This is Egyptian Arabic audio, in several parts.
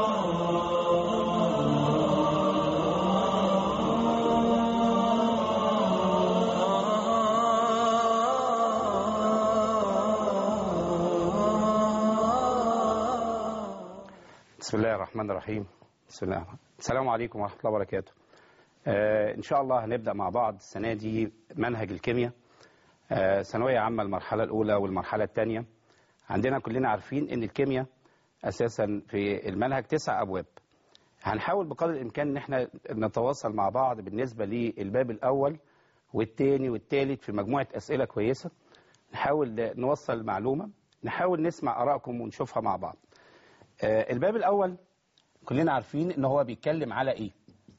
بسم الله الرحمن الرحيم بسم الله السلام عليكم ورحمة الله وبركاته آه إن شاء الله هنبدأ مع بعض السنة دي منهج الكيمياء آه ثانوية عامة المرحلة الأولى والمرحلة الثانية عندنا كلنا عارفين إن الكيمياء أساسا في المنهج تسع أبواب هنحاول بقدر الإمكان إن احنا نتواصل مع بعض بالنسبة للباب الأول والثاني والثالث في مجموعة أسئلة كويسة نحاول نوصل المعلومة نحاول نسمع آرائكم ونشوفها مع بعض آه الباب الأول كلنا عارفين إن هو بيتكلم على إيه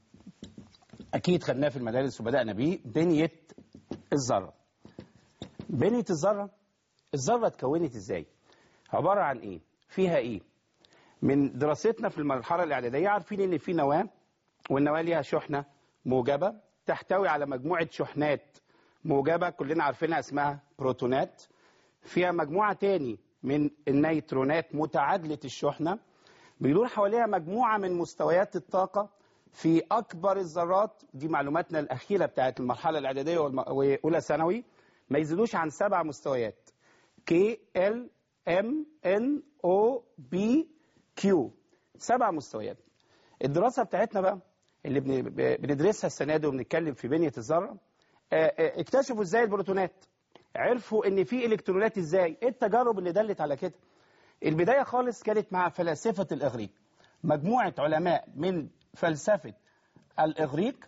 أكيد خدناه في المدارس وبدأنا بيه بنية الذرة بنية الذرة الذرة اتكونت إزاي عبارة عن إيه فيها إيه من دراستنا في المرحلة الإعدادية عارفين إن في نواة والنواة ليها شحنة موجبة تحتوي على مجموعة شحنات موجبة كلنا عارفينها اسمها بروتونات فيها مجموعة تاني من النيترونات متعادلة الشحنة بيدور حواليها مجموعة من مستويات الطاقة في أكبر الذرات دي معلوماتنا الأخيرة بتاعت المرحلة الإعدادية والم- وأولى ثانوي ما يزيدوش عن سبع مستويات K L M N O B Q سبع مستويات الدراسة بتاعتنا بقى اللي بن- ب- بندرسها السنة دي وبنتكلم في بنية الذرة آه، آه، اكتشفوا ازاي البروتونات عرفوا ان في الكترونات ازاي ايه التجارب اللي دلت على كده البداية خالص كانت مع فلاسفة الإغريق مجموعة علماء من فلسفة الإغريق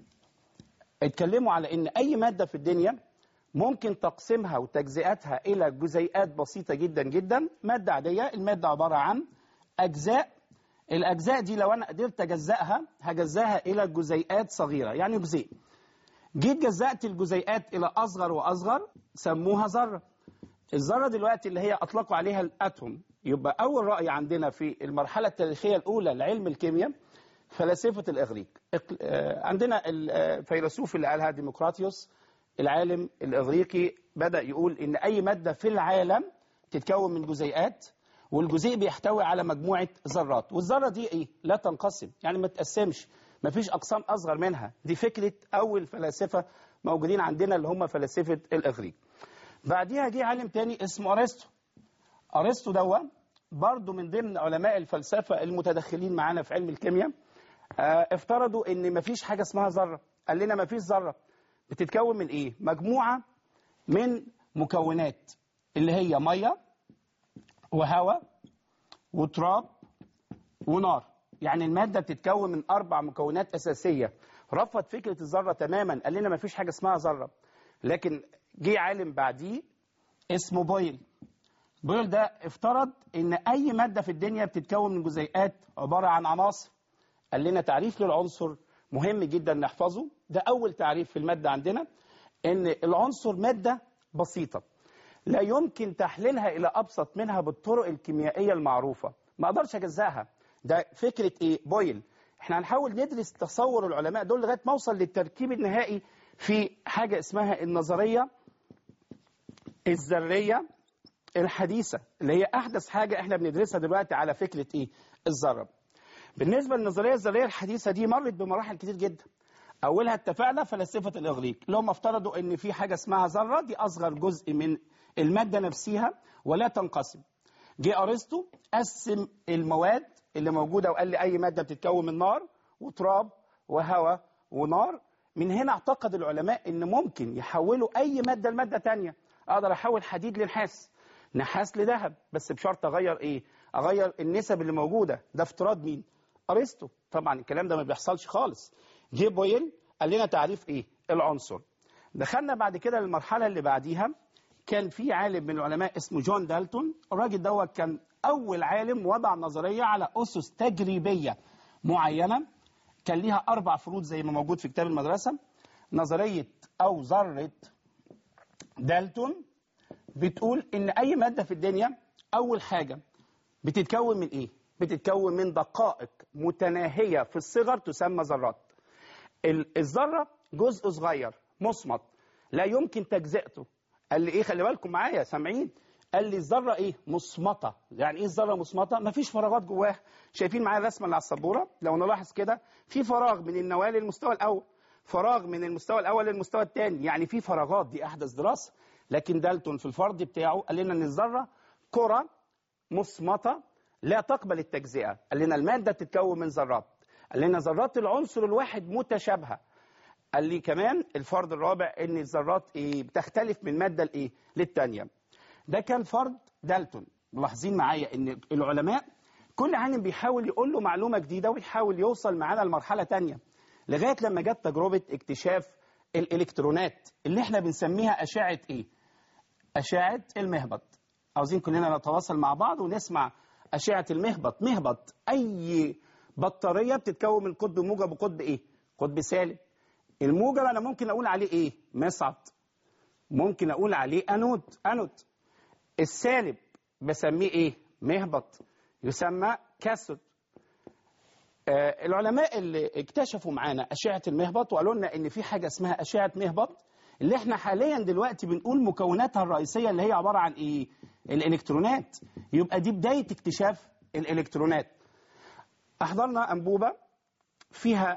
اتكلموا على ان اي مادة في الدنيا ممكن تقسيمها وتجزئتها الى جزيئات بسيطة جدا جدا مادة عادية المادة عبارة عن اجزاء الاجزاء دي لو انا قدرت اجزأها هجزأها الى جزيئات صغيرة يعني جزيء جيت جزأت الجزيئات الى اصغر واصغر سموها ذرة الذرة دلوقتي اللي هي اطلقوا عليها الاتوم يبقى اول رأي عندنا في المرحلة التاريخية الاولى لعلم الكيمياء فلاسفة الإغريق إق- آه، عندنا الفيلسوف اللي قالها ديمقراطيوس العالم الإغريقي بدأ يقول إن أي مادة في العالم تتكون من جزيئات والجزيء بيحتوي على مجموعة ذرات والذرة دي إيه؟ لا تنقسم يعني ما تقسمش ما فيش أقسام أصغر منها دي فكرة أول فلاسفة موجودين عندنا اللي هم فلاسفة الإغريق بعديها جه عالم تاني اسمه أرسطو أرسطو دوا برضه من ضمن علماء الفلسفة المتدخلين معانا في علم الكيمياء آه، افترضوا ان مفيش حاجة اسمها ذرة قال لنا مفيش ذرة بتتكون من ايه مجموعة من مكونات اللي هي مية وهواء وتراب ونار يعني المادة بتتكون من أربع مكونات أساسية رفض فكرة الذرة تماما قال لنا مفيش حاجة اسمها ذرة لكن جه عالم بعديه اسمه بويل بويل ده افترض ان اي مادة في الدنيا بتتكون من جزيئات عبارة عن عناصر قال لنا تعريف للعنصر مهم جدا نحفظه ده اول تعريف في المادة عندنا ان العنصر مادة بسيطة لا يمكن تحليلها الى ابسط منها بالطرق الكيميائية المعروفة ما اقدرش اجزاها ده فكرة ايه بويل احنا هنحاول ندرس تصور العلماء دول لغاية ما اوصل للتركيب النهائي في حاجة اسمها النظرية الذرية الحديثة اللي هي أحدث حاجة احنا بندرسها دلوقتي على فكرة إيه؟ الذرة. بالنسبة للنظرية الذرية الحديثة دي مرت بمراحل كتير جدا. أولها اتفقنا فلاسفة الإغريق اللي هم افترضوا إن في حاجة اسمها ذرة دي أصغر جزء من المادة نفسها ولا تنقسم. جه أرسطو قسم المواد اللي موجودة وقال لي أي مادة بتتكون من نار وتراب وهواء ونار من هنا اعتقد العلماء ان ممكن يحولوا اي ماده لماده تانية اقدر احول حديد لنحاس نحاس لذهب بس بشرط اغير ايه اغير النسب اللي موجوده ده افتراض مين ارسطو طبعا الكلام ده ما بيحصلش خالص جي بويل قال لنا تعريف ايه العنصر دخلنا بعد كده للمرحله اللي بعديها كان في عالم من العلماء اسمه جون دالتون الراجل دوت كان اول عالم وضع نظريه على اسس تجريبيه معينه كان ليها اربع فروض زي ما موجود في كتاب المدرسه نظريه او ذره دالتون بتقول ان اي ماده في الدنيا اول حاجه بتتكون من ايه بتتكون من دقائق متناهيه في الصغر تسمى ذرات ال- الذره جزء صغير مصمت لا يمكن تجزئته قال لي ايه خلي بالكم معايا سامعين قال لي الذره ايه مصمته يعني ايه الذره مصمته مفيش فراغات جواها شايفين معايا الرسمه اللي على السبوره لو نلاحظ كده في فراغ من النواه للمستوى الاول فراغ من المستوى الاول للمستوى الثاني يعني في فراغات دي احدث دراسه لكن دالتون في الفرض بتاعه قال لنا ان الذره كره مصمته لا تقبل التجزئه قال لنا الماده تتكون من ذرات قال لنا ذرات العنصر الواحد متشابهه قال لي كمان الفرض الرابع ان الذرات ايه بتختلف من ماده لايه للثانيه ده كان فرض دالتون ملاحظين معايا ان العلماء كل عالم بيحاول يقول له معلومه جديده ويحاول يوصل معانا لمرحله تانية لغايه لما جت تجربه اكتشاف الالكترونات اللي احنا بنسميها اشعه ايه اشعه المهبط عاوزين كلنا نتواصل مع بعض ونسمع اشعه المهبط مهبط اي بطاريه بتتكون من قطب موجب وقطب ايه قطب سالب الموجب انا ممكن اقول عليه ايه مصعد ممكن اقول عليه انود انود السالب بسميه ايه مهبط يسمى كاسود آه العلماء اللي اكتشفوا معانا اشعه المهبط وقالوا لنا ان في حاجه اسمها اشعه مهبط اللي احنا حاليا دلوقتي بنقول مكوناتها الرئيسيه اللي هي عباره عن ايه الالكترونات يبقى دي بدايه اكتشاف الالكترونات احضرنا انبوبه فيها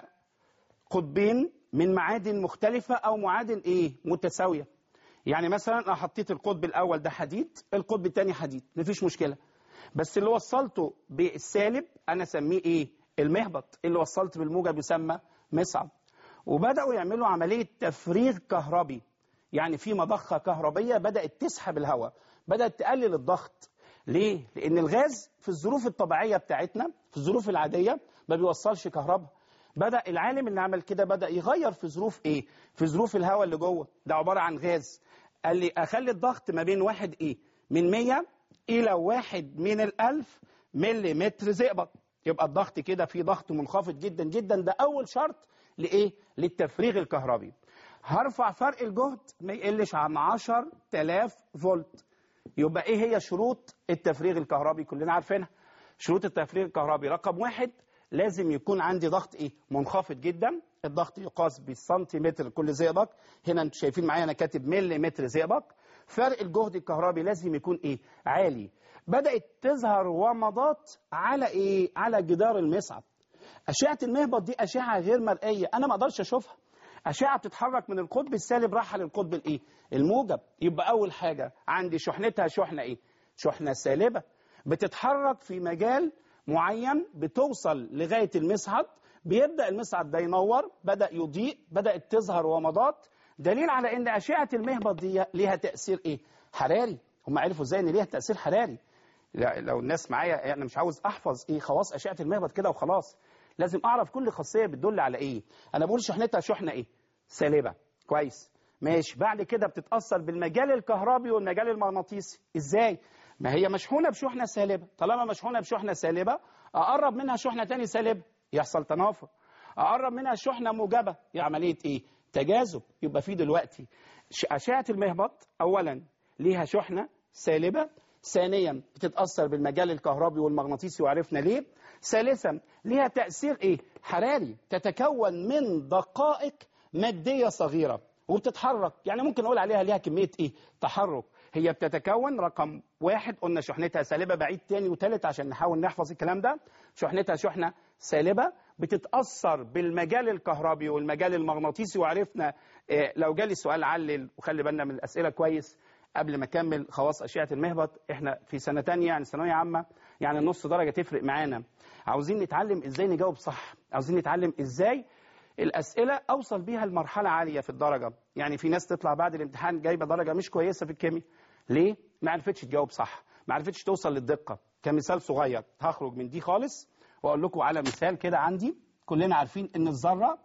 قطبين من معادن مختلفه او معادن ايه متساويه يعني مثلا انا حطيت القطب الاول ده حديد القطب الثاني حديد مفيش مشكله بس اللي وصلته بالسالب انا اسميه ايه المهبط اللي وصلت بالموجب يسمى مصعد وبداوا يعملوا عمليه تفريغ كهربي يعني في مضخه كهربيه بدات تسحب الهواء بدات تقلل الضغط ليه لان الغاز في الظروف الطبيعيه بتاعتنا في الظروف العاديه ما بيوصلش كهرباء بدا العالم اللي عمل كده بدا يغير في ظروف ايه في ظروف الهواء اللي جوه ده عباره عن غاز قال لي اخلي الضغط ما بين واحد ايه من 100 الى واحد من الالف مليمتر زئبق يبقى الضغط كده في ضغط منخفض جدا جدا ده اول شرط لايه للتفريغ الكهربي هرفع فرق الجهد ما يقلش عن 10000 فولت يبقى ايه هي شروط التفريغ الكهربي كلنا عارفينها شروط التفريغ الكهربي رقم واحد لازم يكون عندي ضغط ايه منخفض جدا الضغط يقاس بالسنتيمتر كل زئبق هنا انتم شايفين معايا انا كاتب مليمتر زئبق فرق الجهد الكهربي لازم يكون ايه عالي بدات تظهر ومضات على ايه على جدار المصعد اشعه المهبط دي اشعه غير مرئيه انا ما اقدرش اشوفها اشعه بتتحرك من القطب السالب رايحه للقطب الايه الموجب يبقى اول حاجه عندي شحنتها شحنه ايه شحنه سالبه بتتحرك في مجال معين بتوصل لغايه المصعد بيبدا المصعد ده ينور بدا يضيء بدات تظهر ومضات دليل على ان اشعه المهبط دي ليها تاثير ايه حراري هم عرفوا ازاي ان ليها تاثير حراري لو الناس معايا انا مش عاوز احفظ ايه خواص اشعه المهبط كده وخلاص لازم اعرف كل خاصيه بتدل على ايه انا بقول شحنتها شحنه ايه سالبه كويس ماشي بعد كده بتتاثر بالمجال الكهربي والمجال المغناطيسي ازاي ما هي مشحونه بشحنه سالبه طالما مشحونه بشحنه سالبه اقرب منها شحنه تاني سالبه يحصل تنافر اقرب منها شحنه موجبه هي عمليه ايه تجاذب يبقى في دلوقتي اشعه المهبط اولا ليها شحنه سالبه ثانيا بتتاثر بالمجال الكهربي والمغناطيسي وعرفنا ليه ثالثا ليها تاثير ايه حراري تتكون من دقائق ماديه صغيره وبتتحرك يعني ممكن اقول عليها ليها كميه ايه تحرك هي بتتكون رقم واحد قلنا شحنتها سالبه بعيد تاني وتالت عشان نحاول نحفظ الكلام ده شحنتها شحنه سالبه بتتاثر بالمجال الكهربي والمجال المغناطيسي وعرفنا إيه لو جالي سؤال علل وخلي بالنا من الاسئله كويس قبل ما اكمل خواص اشعه المهبط احنا في سنه تانية يعني ثانويه عامه يعني النص درجه تفرق معانا عاوزين نتعلم ازاي نجاوب صح عاوزين نتعلم ازاي الاسئله اوصل بيها لمرحله عاليه في الدرجه يعني في ناس تطلع بعد الامتحان جايبه درجه مش كويسه في الكيمياء ليه ما عرفتش تجاوب صح ما عرفتش توصل للدقه كمثال صغير هخرج من دي خالص واقول لكم على مثال كده عندي كلنا عارفين ان الذره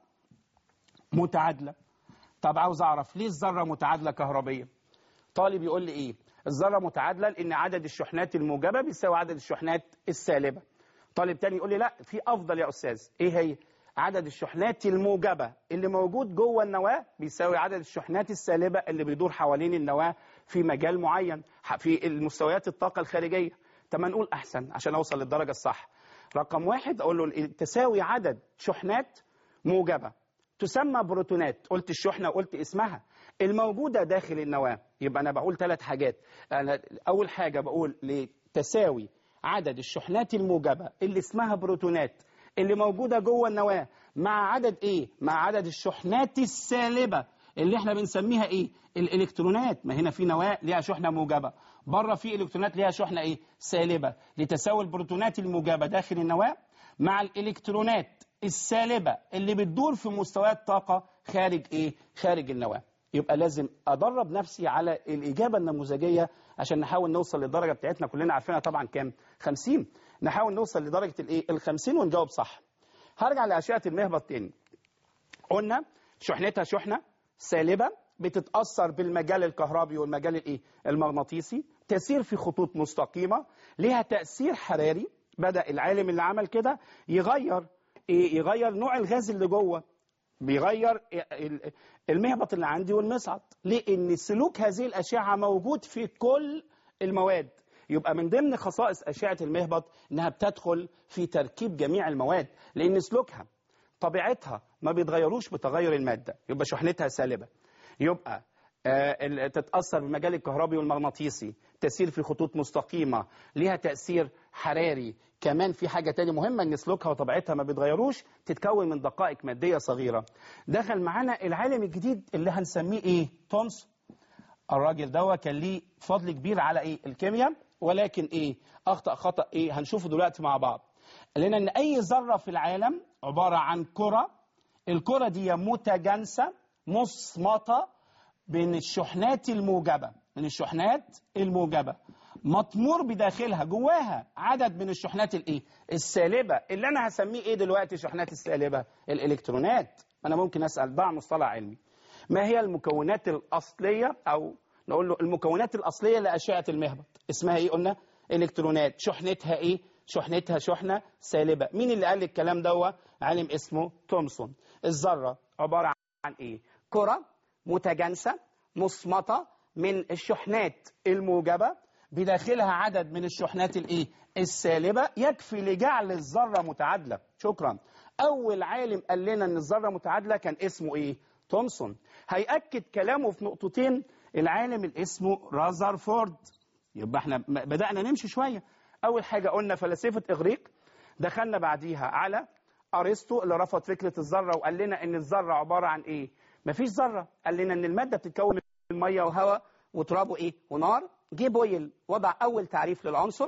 متعادله طب عاوز اعرف ليه الذره متعادله كهربيه طالب يقول لي ايه الذره متعادله لان عدد الشحنات الموجبه بيساوي عدد الشحنات السالبه طالب تاني يقول لي لا في افضل يا استاذ ايه هي عدد الشحنات الموجبه اللي موجود جوه النواه بيساوي عدد الشحنات السالبه اللي بيدور حوالين النواه في مجال معين في المستويات الطاقه الخارجيه طب ما نقول احسن عشان اوصل للدرجه الصح رقم واحد اقول له تساوي عدد شحنات موجبه تسمى بروتونات قلت الشحنه وقلت اسمها الموجودة داخل النواة يبقى أنا بقول ثلاث حاجات أنا أول حاجة بقول لتساوي عدد الشحنات الموجبة اللي اسمها بروتونات اللي موجودة جوه النواة مع عدد إيه؟ مع عدد الشحنات السالبة اللي احنا بنسميها ايه الالكترونات ما هنا في نواه ليها شحنه موجبه بره في الكترونات ليها شحنه ايه سالبه لتساوي البروتونات الموجبه داخل النواه مع الالكترونات السالبه اللي بتدور في مستويات طاقه خارج ايه خارج النواه يبقى لازم ادرب نفسي على الاجابه النموذجيه عشان نحاول نوصل للدرجه بتاعتنا كلنا عارفينها طبعا كام 50 نحاول نوصل لدرجه الايه ال 50 ونجاوب صح هرجع لاشعه المهبط تاني قلنا شحنتها شحنه سالبه بتتاثر بالمجال الكهربي والمجال الايه المغناطيسي تسير في خطوط مستقيمه ليها تاثير حراري بدا العالم اللي عمل كده يغير ايه يغير نوع الغاز اللي جوه بيغير المهبط اللي عندي والمصعد لان سلوك هذه الاشعه موجود في كل المواد يبقى من ضمن خصائص اشعه المهبط انها بتدخل في تركيب جميع المواد لان سلوكها طبيعتها ما بيتغيروش بتغير الماده يبقى شحنتها سالبه يبقى آه تتاثر بالمجال الكهربي والمغناطيسي تسير في خطوط مستقيمه ليها تاثير حراري كمان في حاجه تانية مهمه ان سلوكها وطبيعتها ما بيتغيروش تتكون من دقائق ماديه صغيره دخل معانا العالم الجديد اللي هنسميه ايه تومس الراجل ده كان ليه فضل كبير على ايه الكيمياء ولكن ايه اخطا خطا ايه هنشوفه دلوقتي مع بعض قال لنا ان اي ذره في العالم عباره عن كره الكره دي متجانسه مصمته بين الشحنات الموجبه من الشحنات الموجبه مطمور بداخلها جواها عدد من الشحنات الايه السالبه اللي انا هسميه ايه دلوقتي الشحنات السالبه الالكترونات انا ممكن اسال ضع مصطلح علمي ما هي المكونات الاصليه او نقول له المكونات الاصليه لاشعه المهبط اسمها ايه قلنا الكترونات شحنتها ايه شحنتها شحنه سالبه مين اللي قال الكلام ده عالم اسمه تومسون الذره عباره عن ايه كره متجانسه مصمته من الشحنات الموجبه بداخلها عدد من الشحنات الايه السالبه يكفي لجعل الذره متعادله شكرا اول عالم قال لنا ان الذره متعادله كان اسمه ايه تومسون هيأكد كلامه في نقطتين العالم اللي اسمه رازرفورد يبقى احنا بدأنا نمشي شويه اول حاجه قلنا فلاسفه اغريق دخلنا بعديها على ارسطو اللي رفض فكره الذره وقال لنا ان الذره عباره عن ايه مفيش ذره قال لنا ان الماده بتتكون من ميه وهواء وتراب وايه ونار جه بويل وضع اول تعريف للعنصر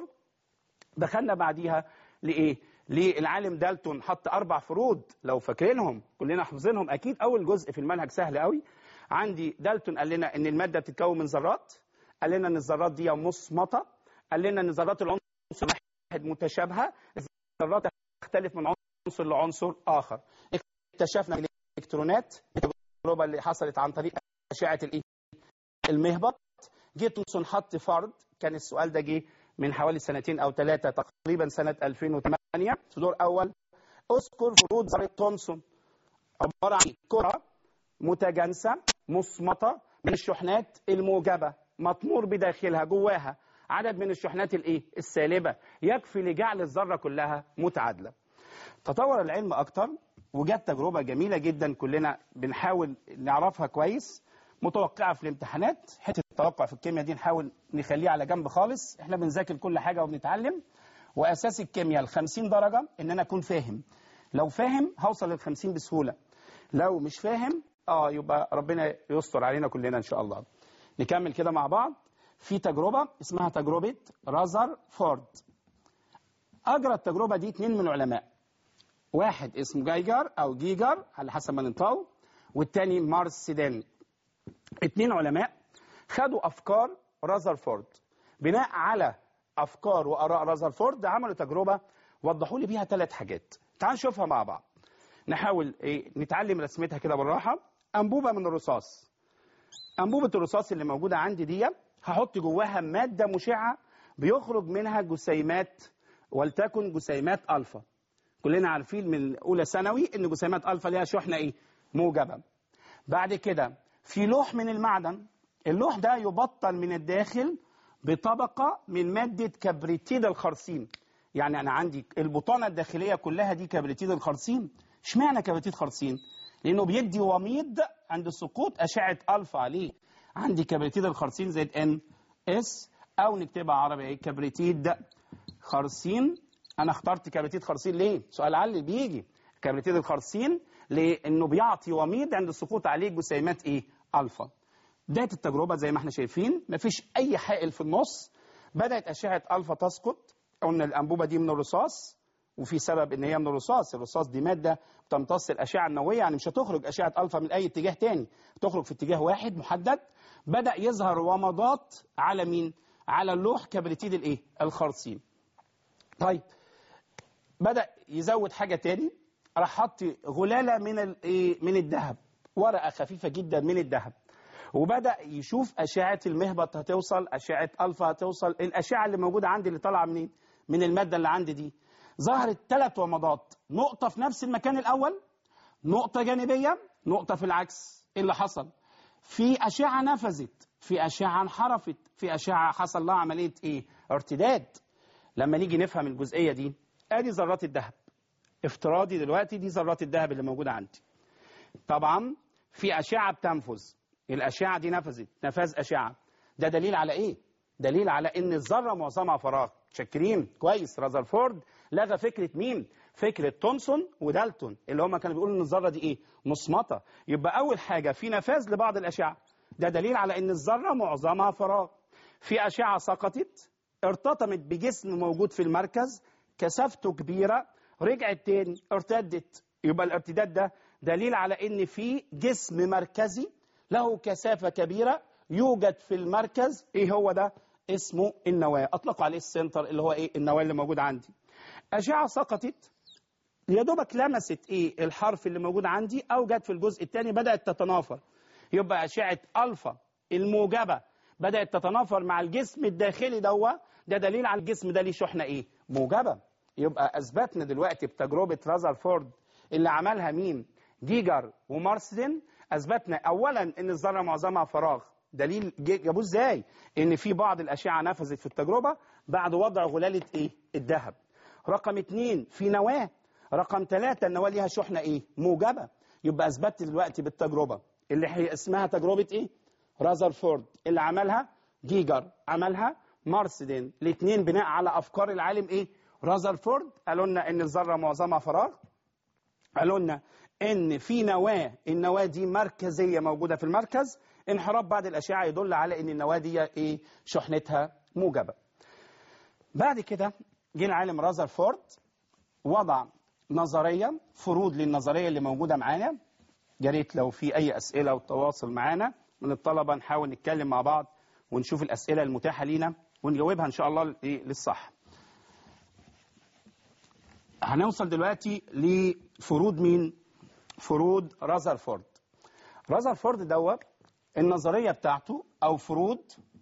دخلنا بعديها لايه للعالم دالتون حط اربع فروض لو فاكرينهم كلنا حافظينهم اكيد اول جزء في المنهج سهل قوي عندي دالتون قال لنا ان الماده بتتكون من ذرات قال لنا ان الذرات دي مصمته قال لنا ان ذرات العنصر واحد متشابهه الذرات تختلف من عنصر لعنصر اخر اكتشفنا الالكترونات التجربه اللي حصلت عن طريق اشعه الايه المهبط جه تومسون حط فرض كان السؤال ده جه من حوالي سنتين او ثلاثه تقريبا سنه 2008 في دور اول اذكر فروض ذره تومسون عباره عن كره متجانسه مصمته من الشحنات الموجبه مطمور بداخلها جواها عدد من الشحنات الايه السالبه يكفي لجعل الذره كلها متعادله تطور العلم اكتر وجت تجربه جميله جدا كلنا بنحاول نعرفها كويس متوقعه في الامتحانات حته التوقع في الكيمياء دي نحاول نخليها على جنب خالص احنا بنذاكر كل حاجه وبنتعلم واساس الكيمياء ال 50 درجه ان انا اكون فاهم لو فاهم هوصل لل 50 بسهوله لو مش فاهم اه يبقى ربنا يستر علينا كلنا ان شاء الله نكمل كده مع بعض في تجربه اسمها تجربه رازر فورد اجرى التجربه دي اثنين من العلماء واحد اسمه جايجر او جيجر على حسب ما ننطقه والتاني مارس سيدان اثنين علماء خدوا افكار رازرفورد بناء على افكار واراء رازرفورد عملوا تجربه وضحوا لي بيها ثلاث حاجات تعال نشوفها مع بعض نحاول ايه نتعلم رسمتها كده بالراحه انبوبه من الرصاص انبوبه الرصاص اللي موجوده عندي دي هحط جواها ماده مشعه بيخرج منها جسيمات ولتكن جسيمات الفا كلنا عارفين من اولى ثانوي ان جسيمات الفا ليها شحنه ايه موجبه بعد كده في لوح من المعدن اللوح ده يبطل من الداخل بطبقه من ماده كبريتيد الخرسين يعني انا عندي البطانه الداخليه كلها دي كبريتيد الخرسين اشمعنى كبريتيد خرسين لانه بيدي وميض عند سقوط اشعه الفا عليه عندي كبريتيد الخرسين زائد ان اس او نكتبها عربي ايه كبريتيد خرسين انا اخترت كبريتيد خرسين ليه سؤال علي بيجي كبريتيد الخرسين لانه بيعطي وميض عند السقوط عليه جسيمات ايه الفا بدايه التجربه زي ما احنا شايفين مفيش اي حائل في النص بدات اشعه الفا تسقط قلنا الانبوبه دي من الرصاص وفي سبب ان هي من الرصاص الرصاص دي ماده بتمتص الاشعه النوويه يعني مش هتخرج اشعه الفا من اي اتجاه تاني تخرج في اتجاه واحد محدد بدا يظهر ومضات على مين على اللوح كبريتيد الايه الخرسين طيب بدا يزود حاجه تاني راح حط غلاله من الايه من الذهب ورقه خفيفه جدا من الذهب وبدا يشوف اشعه المهبط هتوصل اشعه الفا هتوصل الاشعه اللي موجوده عندي اللي طالعه منين من الماده اللي عندي دي ظهرت ثلاث ومضات نقطه في نفس المكان الاول نقطه جانبيه نقطه في العكس ايه اللي حصل في اشعه نفذت في اشعه انحرفت في اشعه حصل لها عمليه ايه ارتداد لما نيجي نفهم الجزئيه دي ادي ذرات الذهب افتراضي دلوقتي دي ذرات الذهب اللي موجوده عندي طبعا في اشعه بتنفذ الاشعه دي نفذت نفاذ اشعه ده دليل على ايه دليل على ان الذره معظمها فراغ شاكرين كويس رازرفورد لغى فكره مين فكره تومسون ودالتون اللي هم كانوا بيقولوا ان الذره دي ايه مصمته يبقى اول حاجه في نفاذ لبعض الاشعه ده دليل على ان الذره معظمها فراغ في اشعه سقطت ارتطمت بجسم موجود في المركز كثافته كبيره رجعت تاني ارتدت يبقى الارتداد ده دليل على ان في جسم مركزي له كثافه كبيره يوجد في المركز ايه هو ده اسمه النواه اطلقوا عليه السنتر اللي هو ايه النواه اللي موجود عندي اشعه سقطت يا دوبك لمست ايه الحرف اللي موجود عندي او جت في الجزء الثاني بدات تتنافر يبقى اشعه الفا الموجبه بدات تتنافر مع الجسم الداخلي دوا ده دليل على الجسم ده ليه شحنه ايه موجبه يبقى اثبتنا دلوقتي بتجربه رازرفورد اللي عملها مين جيجر ومارسدن اثبتنا اولا ان الذره معظمها فراغ دليل جابوه ازاي ان في بعض الاشعه نفذت في التجربه بعد وضع غلاله ايه الذهب رقم اتنين في نواه رقم ثلاثة النواه ليها شحنه ايه موجبه يبقى اثبتت دلوقتي بالتجربه اللي هي اسمها تجربه ايه رازرفورد اللي عملها جيجر عملها مارسدن الاثنين بناء على افكار العالم ايه رازرفورد قالوا لنا ان الذره معظمها فراغ قالوا لنا ان في نواه النواه دي مركزيه موجوده في المركز انحراف بعض الاشعه يدل على ان النواه دي ايه شحنتها موجبه بعد كده جه العالم رازرفورد وضع نظريه فروض للنظريه اللي موجوده معانا يا ريت لو في اي اسئله وتواصل معانا من الطلبه نحاول نتكلم مع بعض ونشوف الاسئله المتاحه لينا ونجاوبها ان شاء الله للصح هنوصل دلوقتي لفروض مين فروض رازرفورد رازرفورد دوت النظريه بتاعته او فروض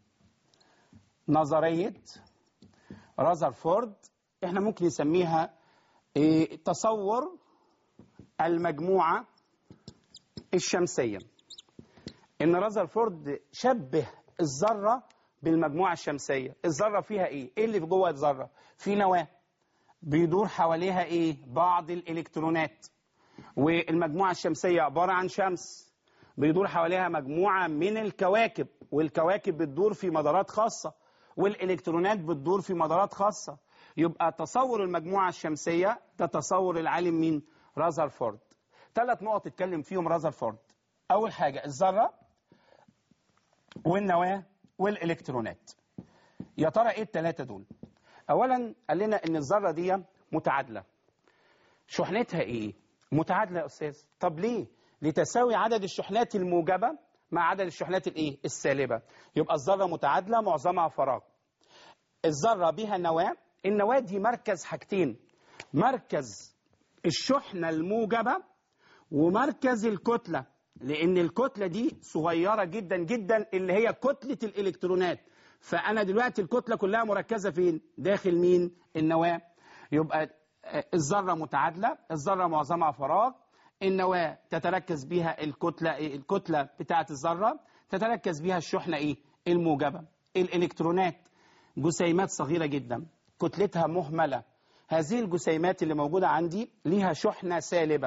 نظريه رازرفورد احنا ممكن نسميها إيه تصور المجموعه الشمسيه ان رازرفورد شبه الذره بالمجموعه الشمسيه الذره فيها ايه ايه اللي في جوه الذره في نواه بيدور حواليها ايه بعض الالكترونات والمجموعه الشمسيه عباره عن شمس بيدور حواليها مجموعه من الكواكب والكواكب بتدور في مدارات خاصه والالكترونات بتدور في مدارات خاصه يبقى تصور المجموعه الشمسيه ده تصور العالم مين رازرفورد ثلاث نقط اتكلم فيهم رازرفورد اول حاجه الذره والنواه والالكترونات يا ترى ايه الثلاثه دول اولا قال لنا ان الذره دي متعادله شحنتها ايه متعادله يا استاذ طب ليه لتساوي عدد الشحنات الموجبه مع عدد الشحنات الايه السالبه يبقى الذره متعادله معظمها فراغ الذره بها نواه النواه دي مركز حاجتين مركز الشحنه الموجبه ومركز الكتله لان الكتله دي صغيره جدا جدا اللي هي كتله الالكترونات فانا دلوقتي الكتله كلها مركزه فين داخل مين النواه يبقى الذره متعادله الذره معظمها فراغ النواه تتركز بها الكتله الكتله بتاعه الذره تتركز بها الشحنه ايه الموجبه الالكترونات جسيمات صغيره جدا كتلتها مهمله هذه الجسيمات اللي موجوده عندي ليها شحنه سالبه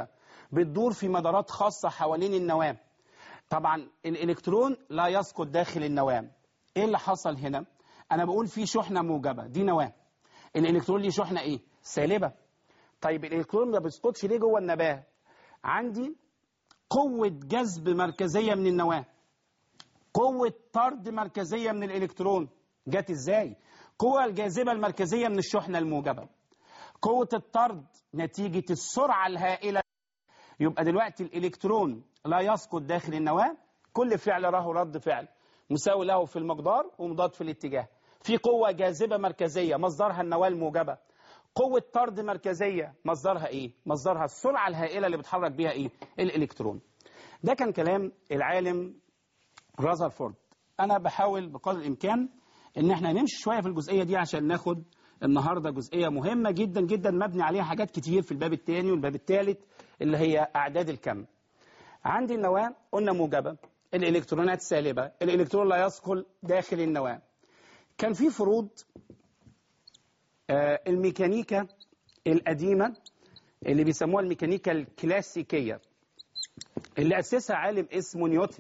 بتدور في مدارات خاصة حوالين النواة طبعا الإلكترون لا يسقط داخل النواة إيه اللي حصل هنا؟ أنا بقول في شحنة موجبة دي نواة الإلكترون ليه شحنة إيه؟ سالبة طيب الإلكترون ما بيسقطش ليه جوه النواة؟ عندي قوة جذب مركزية من النواة قوة طرد مركزية من الإلكترون جت إزاي؟ قوة الجاذبة المركزية من الشحنة الموجبة قوة الطرد نتيجة السرعة الهائلة يبقى دلوقتي الإلكترون لا يسقط داخل النواة كل فعل له رد فعل مساوي له في المقدار ومضاد في الاتجاه في قوة جاذبة مركزية مصدرها النواة الموجبة قوة طرد مركزية مصدرها ايه؟ مصدرها السرعة الهائلة اللي بتحرك بيها ايه؟ الإلكترون ده كان كلام العالم رازرفورد أنا بحاول بقدر الإمكان إن احنا نمشي شوية في الجزئية دي عشان ناخد النهارده جزئيه مهمه جدا جدا مبني عليها حاجات كتير في الباب الثاني والباب الثالث اللي هي اعداد الكم. عندي النواه قلنا موجبه الالكترونات سالبه الالكترون لا يثقل داخل النواه. كان في فروض آه الميكانيكا القديمه اللي بيسموها الميكانيكا الكلاسيكيه اللي اسسها عالم اسمه نيوتن.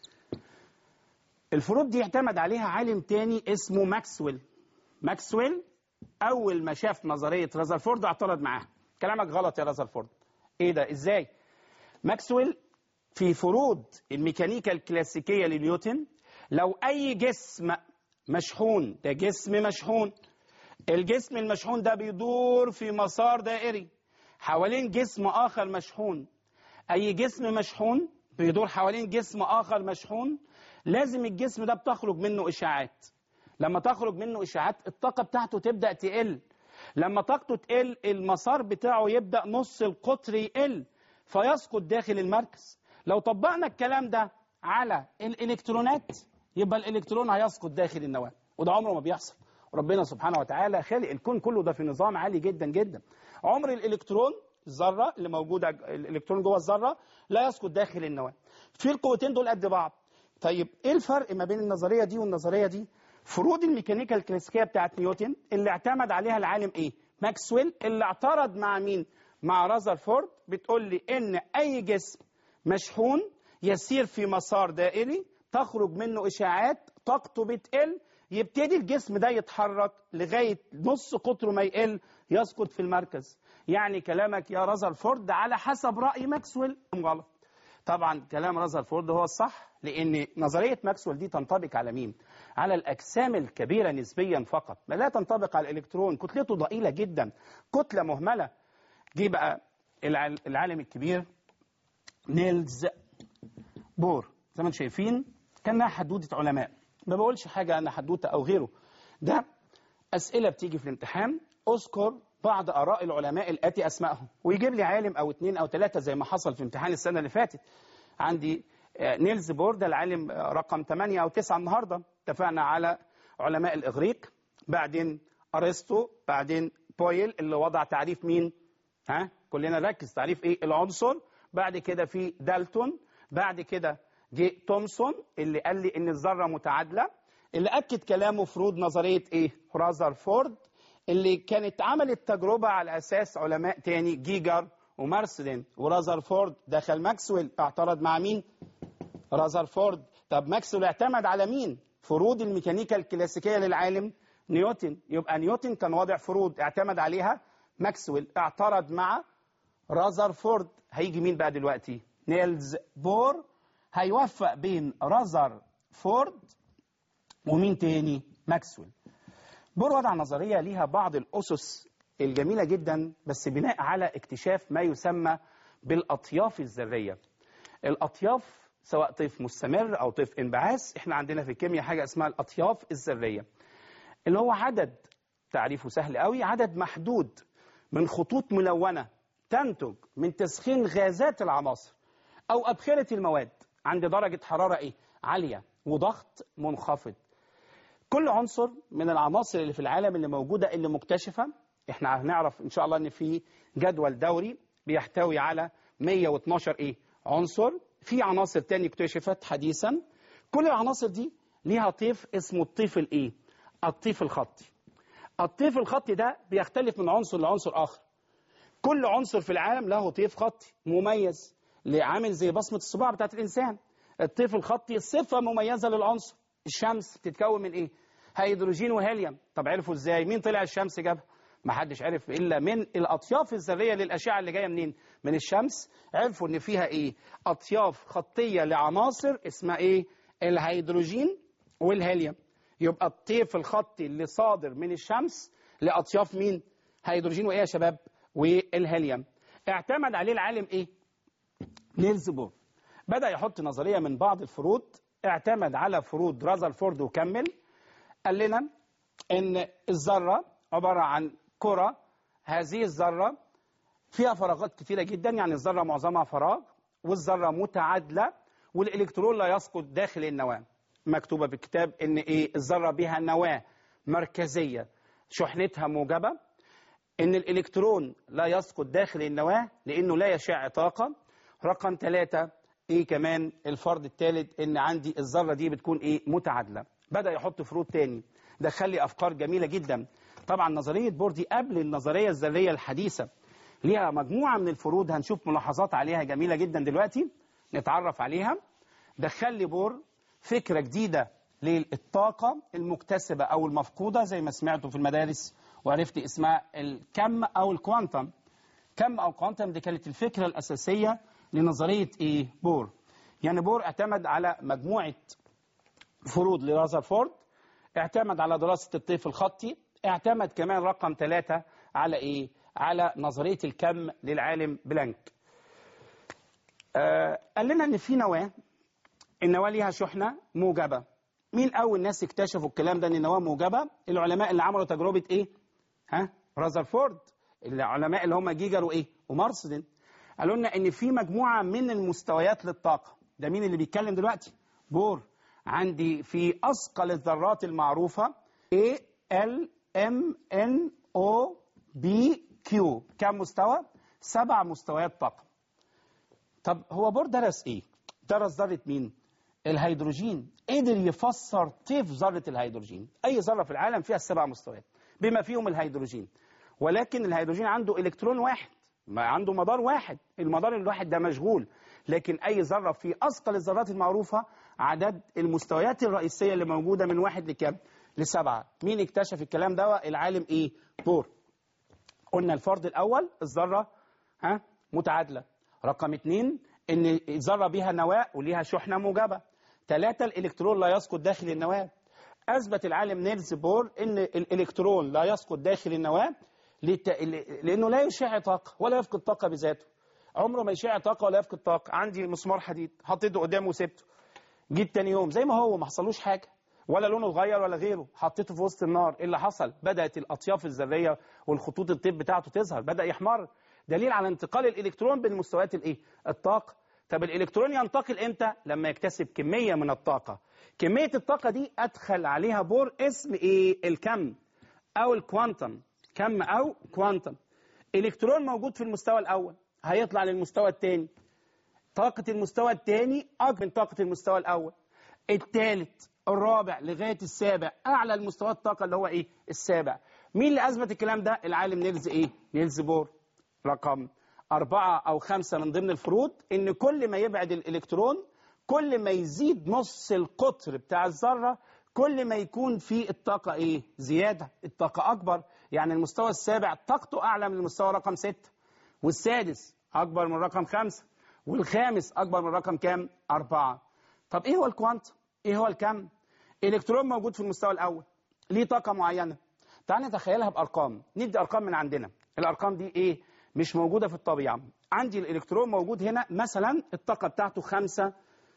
الفروض دي اعتمد عليها عالم تاني اسمه ماكسويل. ماكسويل اول ما شاف نظريه رازرفورد اعترض معاها كلامك غلط يا رازرفورد ايه ده ازاي ماكسويل في فروض الميكانيكا الكلاسيكيه لنيوتن لو اي جسم مشحون ده جسم مشحون الجسم المشحون ده بيدور في مسار دائري حوالين جسم اخر مشحون اي جسم مشحون بيدور حوالين جسم اخر مشحون لازم الجسم ده بتخرج منه اشاعات لما تخرج منه اشاعات الطاقه بتاعته تبدا تقل لما طاقته تقل المسار بتاعه يبدا نص القطر يقل فيسقط داخل المركز لو طبقنا الكلام ده على الالكترونات يبقى الالكترون هيسقط داخل النواه وده عمره ما بيحصل ربنا سبحانه وتعالى خالق الكون كله ده في نظام عالي جدا جدا عمر الالكترون الذره اللي موجوده الالكترون جوه الذره لا يسقط داخل النواه في القوتين دول قد بعض طيب ايه الفرق ما بين النظريه دي والنظريه دي فروض الميكانيكا الكلاسيكيه بتاعت نيوتن اللي اعتمد عليها العالم ايه ماكسويل اللي اعترض مع مين مع رازرفورد بتقول لي ان اي جسم مشحون يسير في مسار دائري تخرج منه اشاعات طاقته بتقل يبتدي الجسم ده يتحرك لغايه نص قطره ما يقل يسقط في المركز يعني كلامك يا رازرفورد على حسب راي ماكسويل غلط طبعا كلام رازرفورد هو الصح لان نظريه ماكسويل دي تنطبق على مين على الاجسام الكبيره نسبيا فقط ما لا تنطبق على الالكترون كتلته ضئيله جدا كتله مهمله جه بقى العالم الكبير نيلز بور زي ما انتم شايفين كانها حدوته علماء ما بقولش حاجه انا حدوته او غيره ده اسئله بتيجي في الامتحان اذكر بعض اراء العلماء الاتي اسمائهم ويجيب لي عالم او اثنين او ثلاثه زي ما حصل في امتحان السنه اللي فاتت عندي نيلز بور ده العالم رقم 8 او 9 النهارده اتفقنا على علماء الاغريق بعدين ارسطو بعدين بويل اللي وضع تعريف مين ها كلنا نركز تعريف ايه العنصر بعد كده في دالتون بعد كده جه تومسون اللي قال لي ان الذره متعادله اللي اكد كلامه فروض نظريه ايه رازرفورد اللي كانت عملت تجربه على اساس علماء تاني جيجر ومارسلين ورازرفورد دخل ماكسويل اعترض مع مين رازرفورد طب ماكسويل اعتمد على مين فروض الميكانيكا الكلاسيكيه للعالم نيوتن يبقى نيوتن كان واضع فروض اعتمد عليها ماكسويل اعترض مع رازرفورد هيجي مين بقى دلوقتي نيلز بور هيوفق بين رازرفورد ومين تاني ماكسويل بور وضع نظريه ليها بعض الاسس الجميله جدا بس بناء على اكتشاف ما يسمى بالاطياف الذريه الاطياف سواء طيف مستمر او طيف انبعاث احنا عندنا في الكيمياء حاجه اسمها الاطياف الذريه اللي هو عدد تعريفه سهل قوي عدد محدود من خطوط ملونه تنتج من تسخين غازات العناصر او ابخره المواد عند درجه حراره ايه عاليه وضغط منخفض كل عنصر من العناصر اللي في العالم اللي موجوده اللي مكتشفه احنا هنعرف ان شاء الله ان في جدول دوري بيحتوي على 112 ايه عنصر في عناصر تاني اكتشفت حديثا كل العناصر دي ليها طيف اسمه الطيف الايه الطيف الخطي الطيف الخطي ده بيختلف من عنصر لعنصر اخر كل عنصر في العالم له طيف خطي مميز عامل زي بصمة الصباع بتاعت الإنسان الطيف الخطي صفة مميزة للعنصر الشمس بتتكون من إيه؟ هيدروجين وهيليوم طب عرفوا إزاي؟ مين طلع الشمس جابها؟ ما حدش عرف إلا من الأطياف الذرية للأشعة اللي جاية منين؟ من الشمس عرفوا إن فيها إيه؟ أطياف خطية لعناصر اسمها إيه؟ الهيدروجين والهيليوم يبقى الطيف الخطي اللي صادر من الشمس لأطياف مين؟ هيدروجين وإيه يا شباب؟ والهيليوم اعتمد عليه العالم إيه؟ نيلز بور بدأ يحط نظرية من بعض الفروض اعتمد على فروض رازرفورد وكمل قال لنا ان الذرة عبارة عن كرة هذه الذرة فيها فراغات كثيرة جدا يعني الذرة معظمها فراغ والذرة متعادلة والإلكترون لا يسقط داخل النواة مكتوبة في الكتاب ان ايه الذرة بها نواة مركزية شحنتها موجبة ان الإلكترون لا يسقط داخل النواة لأنه لا يشع طاقة رقم ثلاثة ايه كمان الفرض الثالث ان عندي الذره دي بتكون ايه متعادله بدا يحط فروض تاني دخل لي افكار جميله جدا طبعا نظريه بور دي قبل النظريه الذريه الحديثه ليها مجموعه من الفروض هنشوف ملاحظات عليها جميله جدا دلوقتي نتعرف عليها دخل لي بور فكره جديده للطاقه المكتسبه او المفقوده زي ما سمعتوا في المدارس وعرفت اسمها الكم او الكوانتم كم او كوانتم دي كانت الفكره الاساسيه لنظرية إيه؟ بور يعني بور اعتمد على مجموعة فروض لرازرفورد اعتمد على دراسة الطيف الخطي اعتمد كمان رقم ثلاثة على إيه؟ على نظرية الكم للعالم بلانك آه قال لنا إن في نواة النواة ليها شحنة موجبة مين أول ناس اكتشفوا الكلام ده إن النواة موجبة العلماء اللي عملوا تجربة إيه؟ ها؟ رازرفورد العلماء اللي هم جيجر وإيه؟ ومارسدن قالوا لنا ان في مجموعه من المستويات للطاقه ده مين اللي بيتكلم دلوقتي بور عندي في اثقل الذرات المعروفه A L M N O B Q كم مستوى سبع مستويات طاقه طب هو بور درس ايه درس ذره مين الهيدروجين قدر يفسر طيف ذره الهيدروجين اي ذره في العالم فيها السبع مستويات بما فيهم الهيدروجين ولكن الهيدروجين عنده الكترون واحد ما عنده مدار واحد المدار الواحد ده مشغول لكن أي ذرة في أثقل الذرات المعروفة عدد المستويات الرئيسية اللي موجودة من واحد لكام لسبعة مين اكتشف الكلام ده العالم إيه بور قلنا الفرض الأول الذرة ها متعادلة رقم اتنين إن الذرة بيها نواة وليها شحنة موجبة ثلاثة الإلكترون لا يسقط داخل النواة أثبت العالم نيلز بور إن الإلكترون لا يسقط داخل النواة لت... لانه لا يشع طاقه ولا يفقد طاقه بذاته عمره ما يشع طاقه ولا يفقد طاقه عندي مسمار حديد حطيته قدامه وسبته جيت تاني يوم زي ما هو ما حصلوش حاجه ولا لونه اتغير ولا غيره حطيته في وسط النار ايه اللي حصل بدات الاطياف الذريه والخطوط الطيب بتاعته تظهر بدا يحمر دليل على انتقال الالكترون بين مستويات الايه الطاقه طب الالكترون ينتقل امتى لما يكتسب كميه من الطاقه كميه الطاقه دي ادخل عليها بور اسم ايه الكم او الكوانتم كم او كوانتم الكترون موجود في المستوى الاول هيطلع للمستوى الثاني طاقه المستوى الثاني اكبر من طاقه المستوى الاول الثالث الرابع لغايه السابع اعلى المستوى الطاقه اللي هو ايه السابع مين اللي اثبت الكلام ده العالم نيلز ايه نيلز بور رقم أربعة أو خمسة من ضمن الفروض إن كل ما يبعد الإلكترون كل ما يزيد نص القطر بتاع الذرة كل ما يكون في الطاقة إيه؟ زيادة الطاقة أكبر يعني المستوى السابع طاقته أعلى من المستوى رقم ستة والسادس أكبر من رقم خمسة والخامس أكبر من رقم كام؟ أربعة طب إيه هو الكوانتم؟ إيه هو الكم؟ إلكترون موجود في المستوى الأول ليه طاقة معينة تعال نتخيلها بأرقام ندي أرقام من عندنا الأرقام دي إيه؟ مش موجودة في الطبيعة عندي الإلكترون موجود هنا مثلا الطاقة بتاعته خمسة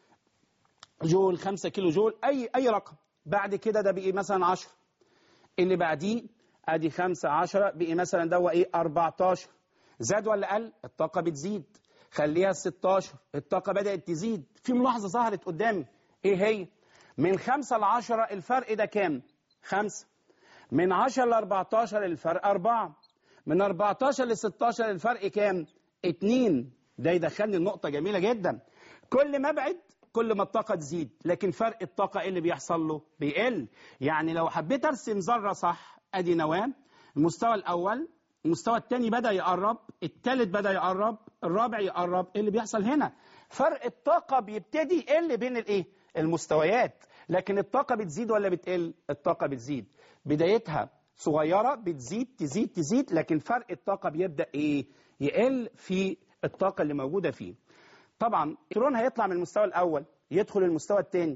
جول خمسة كيلو جول أي أي رقم بعد كده ده بقي مثلا 10 اللي بعديه ادي 5 10 بقي مثلا ده ايه 14 زاد ولا قل الطاقه بتزيد خليها 16 الطاقه بدات تزيد في ملاحظه ظهرت قدامي ايه هي من 5 ل 10 الفرق ده كام 5 من 10 ل 14 الفرق 4 من 14 ل 16 الفرق كام 2 ده يدخلني النقطه جميله جدا كل ما ابعد كل ما الطاقة تزيد لكن فرق الطاقة ايه اللي بيحصل له بيقل يعني لو حبيت ارسم ذرة صح ادي نواة المستوى الاول المستوى الثاني بدا يقرب الثالث بدا يقرب الرابع يقرب ايه اللي بيحصل هنا فرق الطاقه بيبتدي يقل بين الايه المستويات لكن الطاقه بتزيد ولا بتقل الطاقه بتزيد بدايتها صغيره بتزيد تزيد تزيد لكن فرق الطاقه بيبدا ايه يقل في الطاقه اللي موجوده فيه طبعا الالكترون هيطلع من المستوى الاول يدخل المستوى الثاني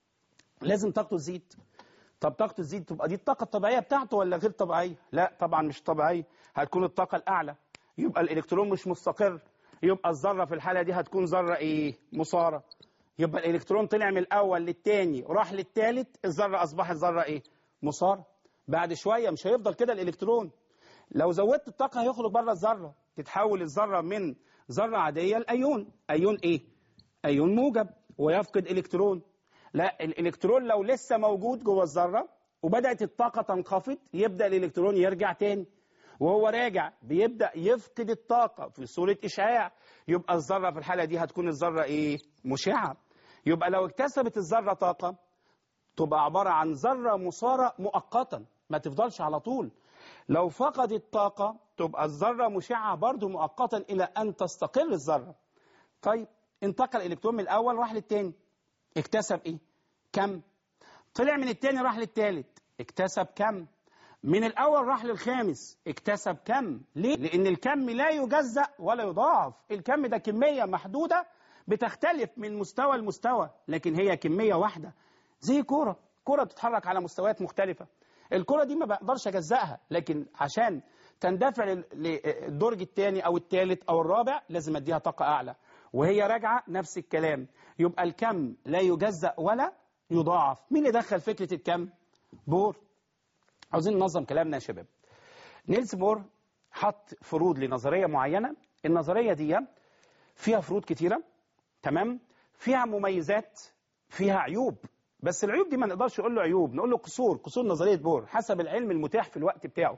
لازم طاقته تزيد طب طاقته تزيد تبقى دي الطاقه الطبيعيه بتاعته ولا غير طبيعيه لا طبعا مش طبيعيه هتكون الطاقه الاعلى يبقى الالكترون مش مستقر يبقى الذره في الحاله دي هتكون ذره ايه مثاره يبقى الالكترون طلع من الاول للثاني راح للثالث الذره اصبحت ذره ايه مثاره بعد شويه مش هيفضل كده الالكترون لو زودت الطاقه هيخرج بره الذره تتحول الذره من ذره عاديه لايون ايون ايه ايون موجب ويفقد الكترون لا الالكترون لو لسه موجود جوه الذره وبدات الطاقه تنخفض يبدا الالكترون يرجع تاني وهو راجع بيبدا يفقد الطاقه في صوره اشعاع يبقى الذره في الحاله دي هتكون الذره ايه مشعه يبقى لو اكتسبت الذره طاقه تبقى عباره عن ذره مثاره مؤقتا ما تفضلش على طول لو فقدت طاقه تبقى الذره مشعه برضه مؤقتا الى ان تستقر الذره طيب انتقل الالكترون من الاول راح للتاني اكتسب ايه كم طلع من التاني راح للتالت اكتسب كم من الاول راح للخامس اكتسب كم ليه لان الكم لا يجزأ ولا يضاعف الكم ده كميه محدوده بتختلف من مستوى لمستوى لكن هي كميه واحده زي كوره كوره بتتحرك على مستويات مختلفه الكرة دي ما بقدرش اجزأها لكن عشان تندفع للدرج الثاني او الثالث او الرابع لازم اديها طاقة اعلى وهي راجعة نفس الكلام يبقى الكم لا يجزأ ولا يضاعف مين اللي دخل فكرة الكم بور عاوزين ننظم كلامنا يا شباب نيلز بور حط فروض لنظرية معينة النظرية دي فيها فروض كتيرة تمام فيها مميزات فيها عيوب بس العيوب دي ما نقدرش نقول له عيوب نقول له قصور قصور نظريه بور حسب العلم المتاح في الوقت بتاعه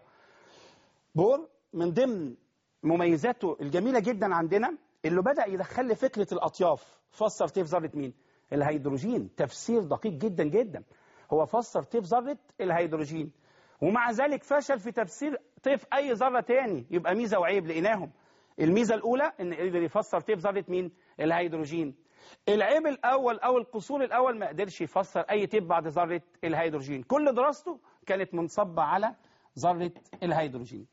بور من ضمن مميزاته الجميله جدا عندنا اللي بدا يدخل لي فكره الاطياف فسر طيف ذره مين الهيدروجين تفسير دقيق جدا جدا هو فسر طيف ذره الهيدروجين ومع ذلك فشل في تفسير طيف اي ذره تاني يبقى ميزه وعيب لقيناهم الميزه الاولى ان قدر يفسر طيف ذره مين الهيدروجين العيب الاول او القصور الاول ما قدرش يفسر اي تيب بعد ذره الهيدروجين كل دراسته كانت منصبه على ذره الهيدروجين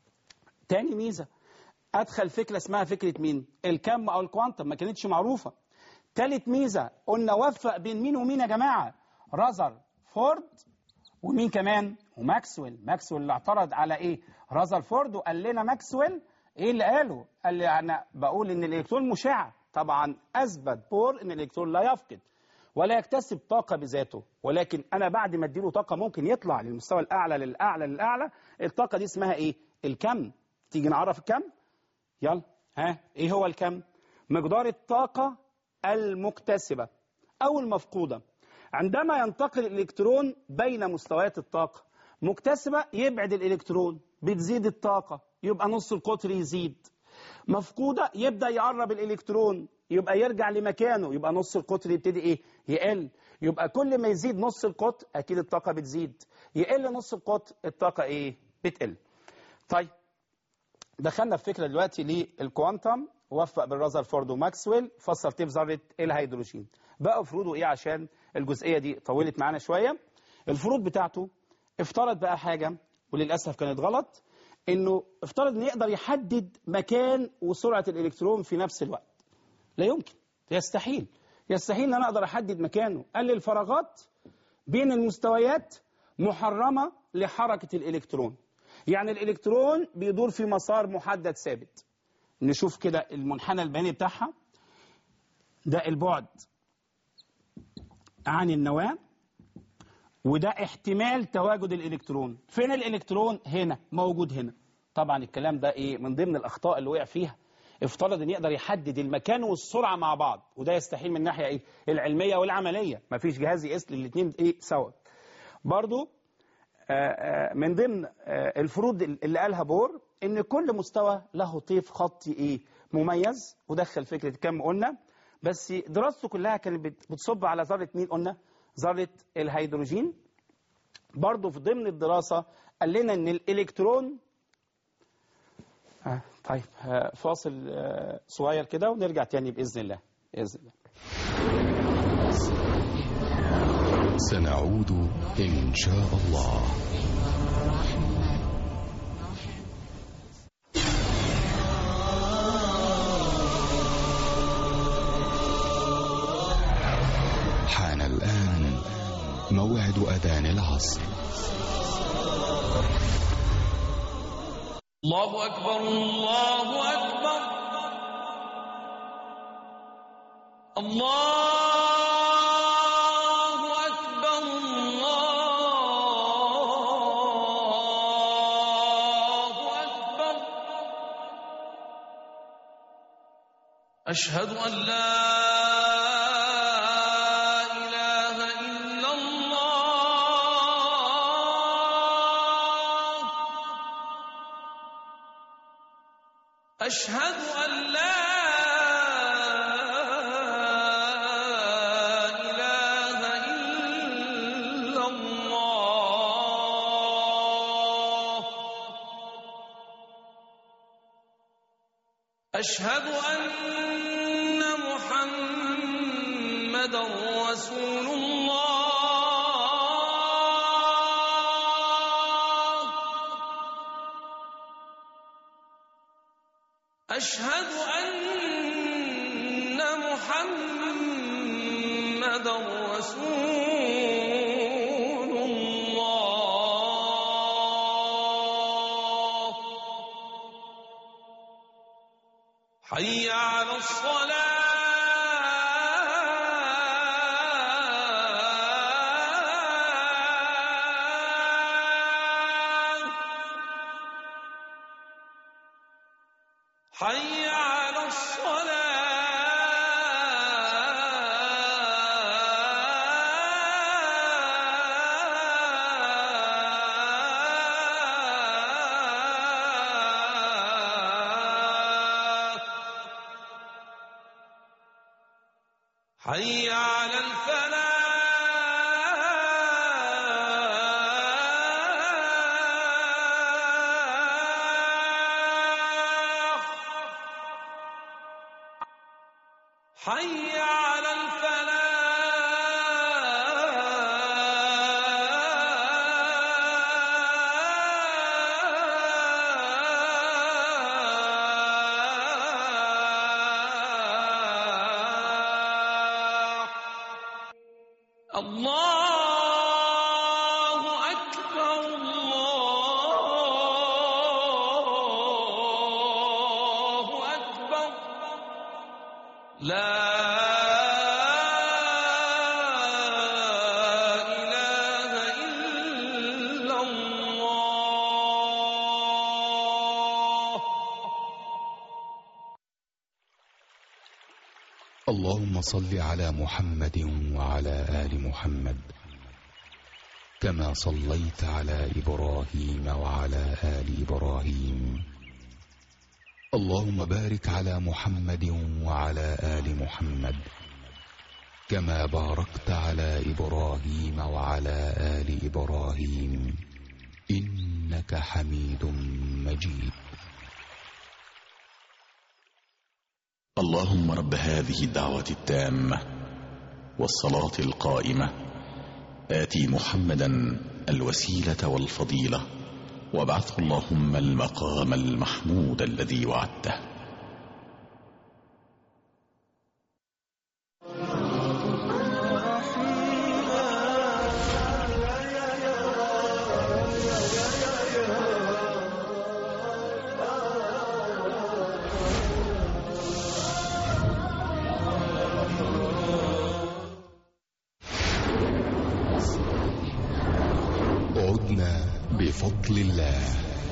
تاني ميزه ادخل فكره اسمها فكره مين الكم او الكوانتم ما كانتش معروفه تالت ميزه قلنا وفق بين مين ومين يا جماعه رازر فورد ومين كمان وماكسويل ماكسويل اللي اعترض على ايه رازر فورد وقال لنا ماكسويل ايه اللي قاله قال لي انا بقول ان الالكترون مشع طبعا اثبت بور ان الالكترون لا يفقد ولا يكتسب طاقة بذاته ولكن أنا بعد ما اديله طاقة ممكن يطلع للمستوى الأعلى للأعلى للأعلى الطاقة دي اسمها إيه؟ الكم تيجي نعرف الكم؟ يلا ها إيه هو الكم؟ مقدار الطاقة المكتسبة أو المفقودة عندما ينتقل الإلكترون بين مستويات الطاقة مكتسبة يبعد الإلكترون بتزيد الطاقة يبقى نص القطر يزيد مفقودة يبدأ يقرب الإلكترون يبقى يرجع لمكانه يبقى نص القطر يبتدي إيه يقل يبقى كل ما يزيد نص القطر أكيد الطاقة بتزيد يقل نص القطر الطاقة إيه بتقل طيب دخلنا في فكرة دلوقتي للكوانتم وفق بالرذرفورد وماكسويل فسر طيف ذرة الهيدروجين بقى فروضه إيه عشان الجزئية دي طولت معانا شوية الفروض بتاعته افترض بقى حاجة وللأسف كانت غلط انه افترض انه يقدر يحدد مكان وسرعه الالكترون في نفس الوقت لا يمكن يستحيل يستحيل ان انا اقدر احدد مكانه قال لي الفراغات بين المستويات محرمه لحركه الالكترون يعني الالكترون بيدور في مسار محدد ثابت نشوف كده المنحنى البياني بتاعها ده البعد عن النواه وده احتمال تواجد الالكترون فين الالكترون هنا موجود هنا طبعا الكلام ده ايه من ضمن الاخطاء اللي وقع فيها افترض ان يقدر يحدد المكان والسرعه مع بعض وده يستحيل من الناحيه ايه العلميه والعمليه مفيش جهاز يقيس للاثنين ايه سوا برضو آآ آآ من ضمن الفروض اللي قالها بور ان كل مستوى له طيف خطي ايه مميز ودخل فكره كم قلنا بس دراسته كلها كانت بتصب على ذره مين قلنا ذرة الهيدروجين برضو في ضمن الدراسة قال لنا ان الالكترون آه طيب آه فاصل آه صغير كده ونرجع تاني بإذن الله بإذن الله سنعود إن شاء الله حان الآن موعد أذان العصر الله أكبر الله أكبر الله أكبر الله أكبر أشهد أن لا إله إلا الله أشهد أن لا إله إلا الله أشهد أن محمدا رسول الله أشهد أن محمدا رسول الله حي على الصلاة حي على الصلاة حي على الفلاح حي على الفلاح الله أكبر الله أكبر لا إله إلا الله اللهم صل على محمد وعلى آل محمد كما صليت على إبراهيم وعلى آل إبراهيم اللهم بارك على محمد وعلى آل محمد كما باركت على إبراهيم وعلى آل إبراهيم إنك حميد مجيد اللهم رب هذه الدعوة التامة والصلاة القائمة آتي محمدا الوسيلة والفضيلة وابعثه اللهم المقام المحمود الذي وعدته عدنا بفضل الله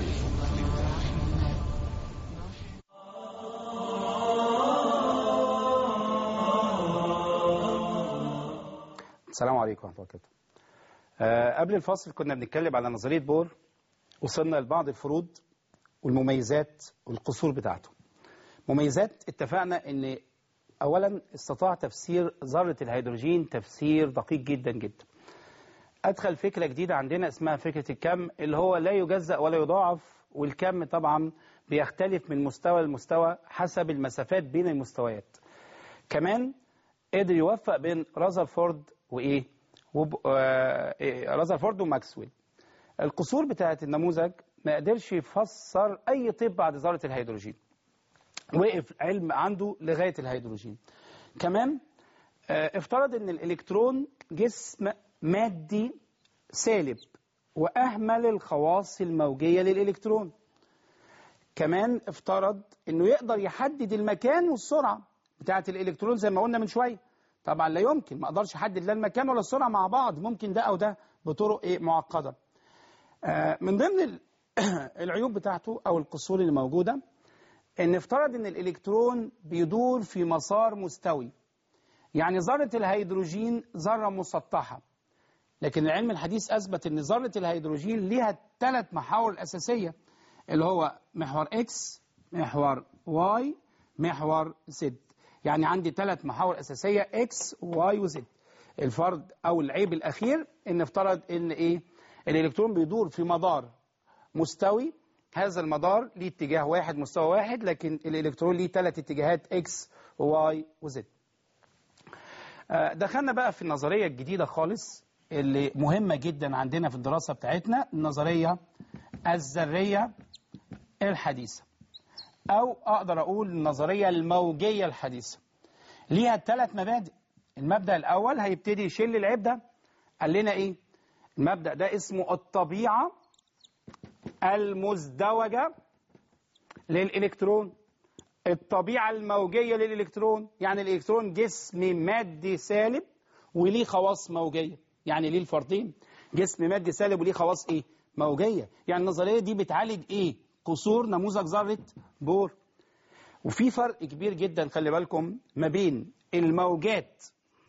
السلام عليكم ورحمة الله وبركاته. آه، قبل الفاصل كنا بنتكلم على نظرية بور وصلنا لبعض الفروض والمميزات والقصور بتاعته. مميزات اتفقنا ان اولا استطاع تفسير ذرة الهيدروجين تفسير دقيق جدا جدا. ادخل فكرة جديدة عندنا اسمها فكرة الكم اللي هو لا يجزأ ولا يضاعف والكم طبعا بيختلف من مستوى لمستوى حسب المسافات بين المستويات كمان قدر يوفق بين رازرفورد وايه وب... آه... إيه، رازرفورد وماكسويل القصور بتاعه النموذج ما قدرش يفسر اي طب بعد ذره الهيدروجين وقف علم عنده لغايه الهيدروجين كمان آه، افترض ان الالكترون جسم مادي سالب واهمل الخواص الموجيه للالكترون كمان افترض انه يقدر يحدد المكان والسرعه بتاعه الالكترون زي ما قلنا من شويه طبعا لا يمكن ما اقدرش احدد لا المكان ولا السرعه مع بعض ممكن ده او ده بطرق ايه معقده آه، من ضمن ال- العيوب بتاعته او القصور اللي موجوده ان افترض ان الالكترون بيدور في مسار مستوي يعني ذره الهيدروجين ذره مسطحه لكن العلم الحديث اثبت ان ذره الهيدروجين ليها ثلاث محاور الاساسيه اللي هو محور اكس محور واي محور زد يعني عندي ثلاث محاور اساسيه اكس واي وزد الفرض او العيب الاخير ان افترض ان ايه الالكترون بيدور في مدار مستوي هذا المدار ليه اتجاه واحد مستوى واحد لكن الالكترون ليه ثلاث اتجاهات اكس وواي وزد آه، دخلنا بقى في النظريه الجديده خالص اللي مهمه جدا عندنا في الدراسه بتاعتنا النظريه الذريه الحديثه او اقدر اقول النظريه الموجيه الحديثه ليها ثلاث مبادئ المبدا الاول هيبتدي يشيل العيب ده قال لنا ايه المبدا ده اسمه الطبيعه المزدوجه للالكترون الطبيعه الموجيه للالكترون يعني الالكترون جسم مادي سالب وليه خواص موجيه يعني ليه الفردين جسم مادي سالب وليه خواص ايه موجيه يعني النظريه دي بتعالج ايه قصور نموذج ذره بور وفي فرق كبير جدا خلي بالكم ما بين الموجات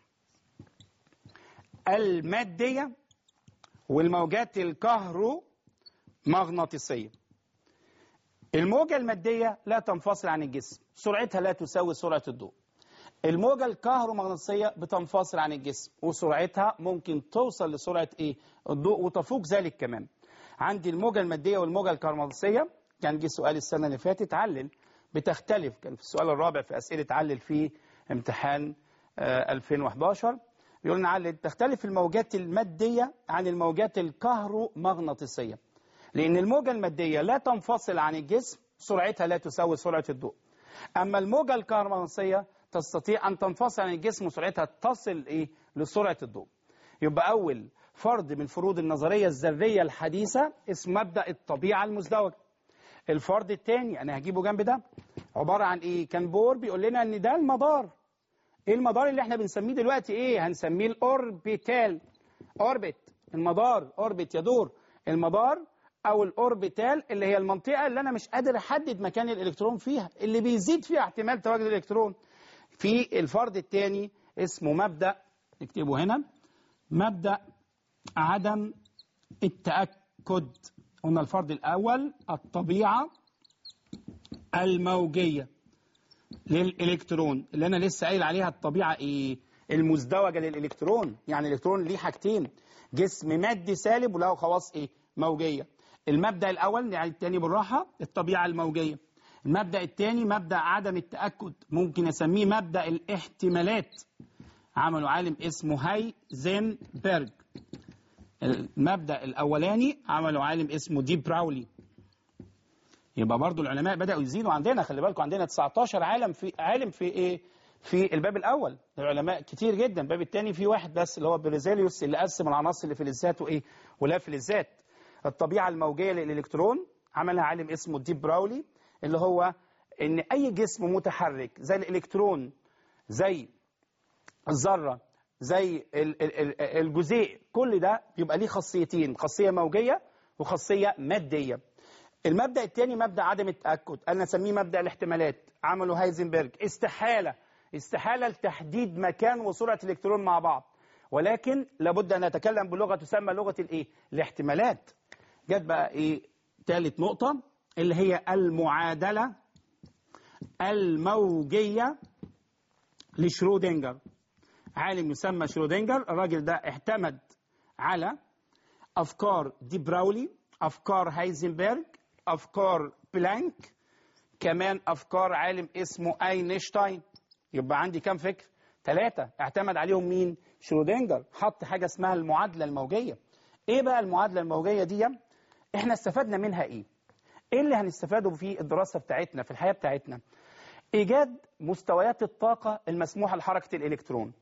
الماديه والموجات الكهرومغناطيسيه الموجة المادية لا تنفصل عن الجسم سرعتها لا تساوي سرعة الضوء الموجة الكهرومغناطيسية بتنفصل عن الجسم وسرعتها ممكن توصل لسرعة ايه الضوء وتفوق ذلك كمان عندي الموجة المادية والموجة الكهرومغناطيسية كان جه سؤال السنة اللي فاتت علل بتختلف كان في السؤال الرابع في أسئلة علل في امتحان آه 2011 بيقول لنا علل تختلف الموجات المادية عن الموجات الكهرومغناطيسية لأن الموجة المادية لا تنفصل عن الجسم سرعتها لا تساوي سرعة الضوء أما الموجة الكهرومغناطيسية تستطيع أن تنفصل عن الجسم وسرعتها تصل إيه لسرعة الضوء يبقى أول فرض من فروض النظرية الذرية الحديثة اسمه مبدأ الطبيعة المزدوجة الفرض الثاني أنا هجيبه جنب ده عبارة عن إيه كان بور بيقول لنا إن ده المدار إيه المدار اللي إحنا بنسميه دلوقتي إيه هنسميه الأوربيتال أوربت المدار أوربت يدور المدار او الاوربيتال اللي هي المنطقه اللي انا مش قادر احدد مكان الالكترون فيها اللي بيزيد فيها احتمال تواجد الالكترون في الفرض الثاني اسمه مبدا نكتبه هنا مبدا عدم التاكد قلنا الفرض الاول الطبيعه الموجيه للالكترون اللي انا لسه قايل عليها الطبيعه ايه المزدوجه للالكترون يعني الالكترون ليه حاجتين جسم مادي سالب وله خواص ايه موجيه المبدا الاول يعني الثاني بالراحه الطبيعه الموجيه المبدا الثاني مبدا عدم التاكد ممكن اسميه مبدا الاحتمالات عملوا عالم اسمه هايزنبرج المبدا الاولاني عملوا عالم اسمه دي براولي يبقى برضو العلماء بداوا يزيدوا عندنا خلي بالكم عندنا 19 عالم في عالم في ايه في الباب الاول العلماء كتير جدا الباب الثاني في واحد بس اللي هو بريزيليوس اللي قسم العناصر اللي في الذات وايه ولا في الذات الطبيعه الموجيه للالكترون عملها عالم اسمه ديب براولي اللي هو ان اي جسم متحرك زي الالكترون زي الذره زي ال- ال- ال- الجزيء كل ده بيبقى ليه خاصيتين خاصيه موجيه وخاصيه ماديه المبدا الثاني مبدا عدم التاكد انا اسميه مبدا الاحتمالات عمله هايزنبرج استحاله استحاله لتحديد مكان وسرعه الالكترون مع بعض ولكن لابد ان نتكلم بلغه تسمى لغه الايه الاحتمالات جت بقى ايه ثالث نقطه اللي هي المعادله الموجيه لشرودنجر عالم يسمى شرودنجر الراجل ده اعتمد على افكار دي براولي افكار هايزنبرج افكار بلانك كمان افكار عالم اسمه اينشتاين يبقى عندي كام فكر ثلاثة اعتمد عليهم مين شرودنجر حط حاجة اسمها المعادلة الموجية ايه بقى المعادلة الموجية دي احنا استفدنا منها ايه ايه اللي هنستفاده في الدراسة بتاعتنا في الحياة بتاعتنا ايجاد مستويات الطاقة المسموحة لحركة الالكترون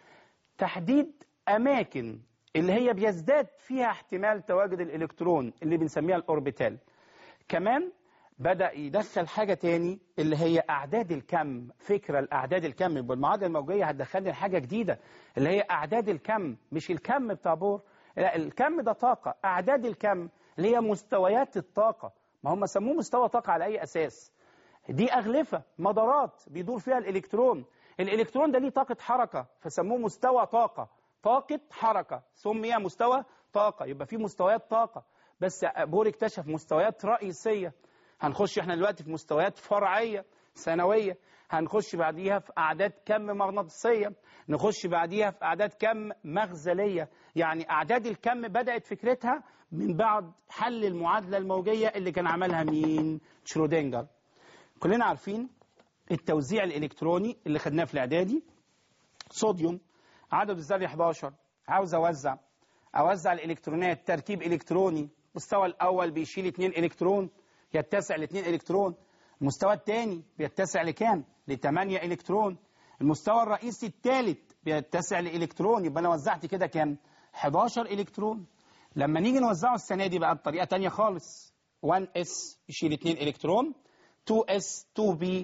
تحديد اماكن اللي هي بيزداد فيها احتمال تواجد الالكترون اللي بنسميها الاوربيتال كمان بدأ يدخل حاجة تاني اللي هي أعداد الكم فكرة الأعداد الكم بالمعادلة الموجية هتدخلني حاجة جديدة اللي هي أعداد الكم مش الكم بتاع بور لا الكم ده طاقة أعداد الكم اللي هي مستويات الطاقة ما هم سموه مستوى طاقة على أي أساس دي أغلفة مدارات بيدور فيها الإلكترون الإلكترون ده ليه طاقة حركة فسموه مستوى طاقة طاقة حركة سمي مستوى طاقة يبقى في مستويات طاقة بس بور اكتشف مستويات رئيسية هنخش احنا دلوقتي في مستويات فرعية ثانوية هنخش بعديها في أعداد كم مغناطيسية نخش بعديها في أعداد كم مغزلية يعني أعداد الكم بدأت فكرتها من بعد حل المعادلة الموجية اللي كان عملها مين شرودنجر كلنا عارفين التوزيع الإلكتروني اللي خدناه في الإعدادي صوديوم عدد الذري 11 عاوز أوزع أوزع الإلكترونات تركيب إلكتروني المستوى الأول بيشيل 2 إلكترون يتسع ل 2 إلكترون المستوى الثاني بيتسع لكام؟ ل 8 إلكترون المستوى الرئيسي الثالث بيتسع لإلكترون يبقى أنا وزعت كده كام؟ 11 إلكترون لما نيجي نوزعه السنة دي بقى بطريقة تانية خالص 1s يشيل 2 إلكترون 2s 2b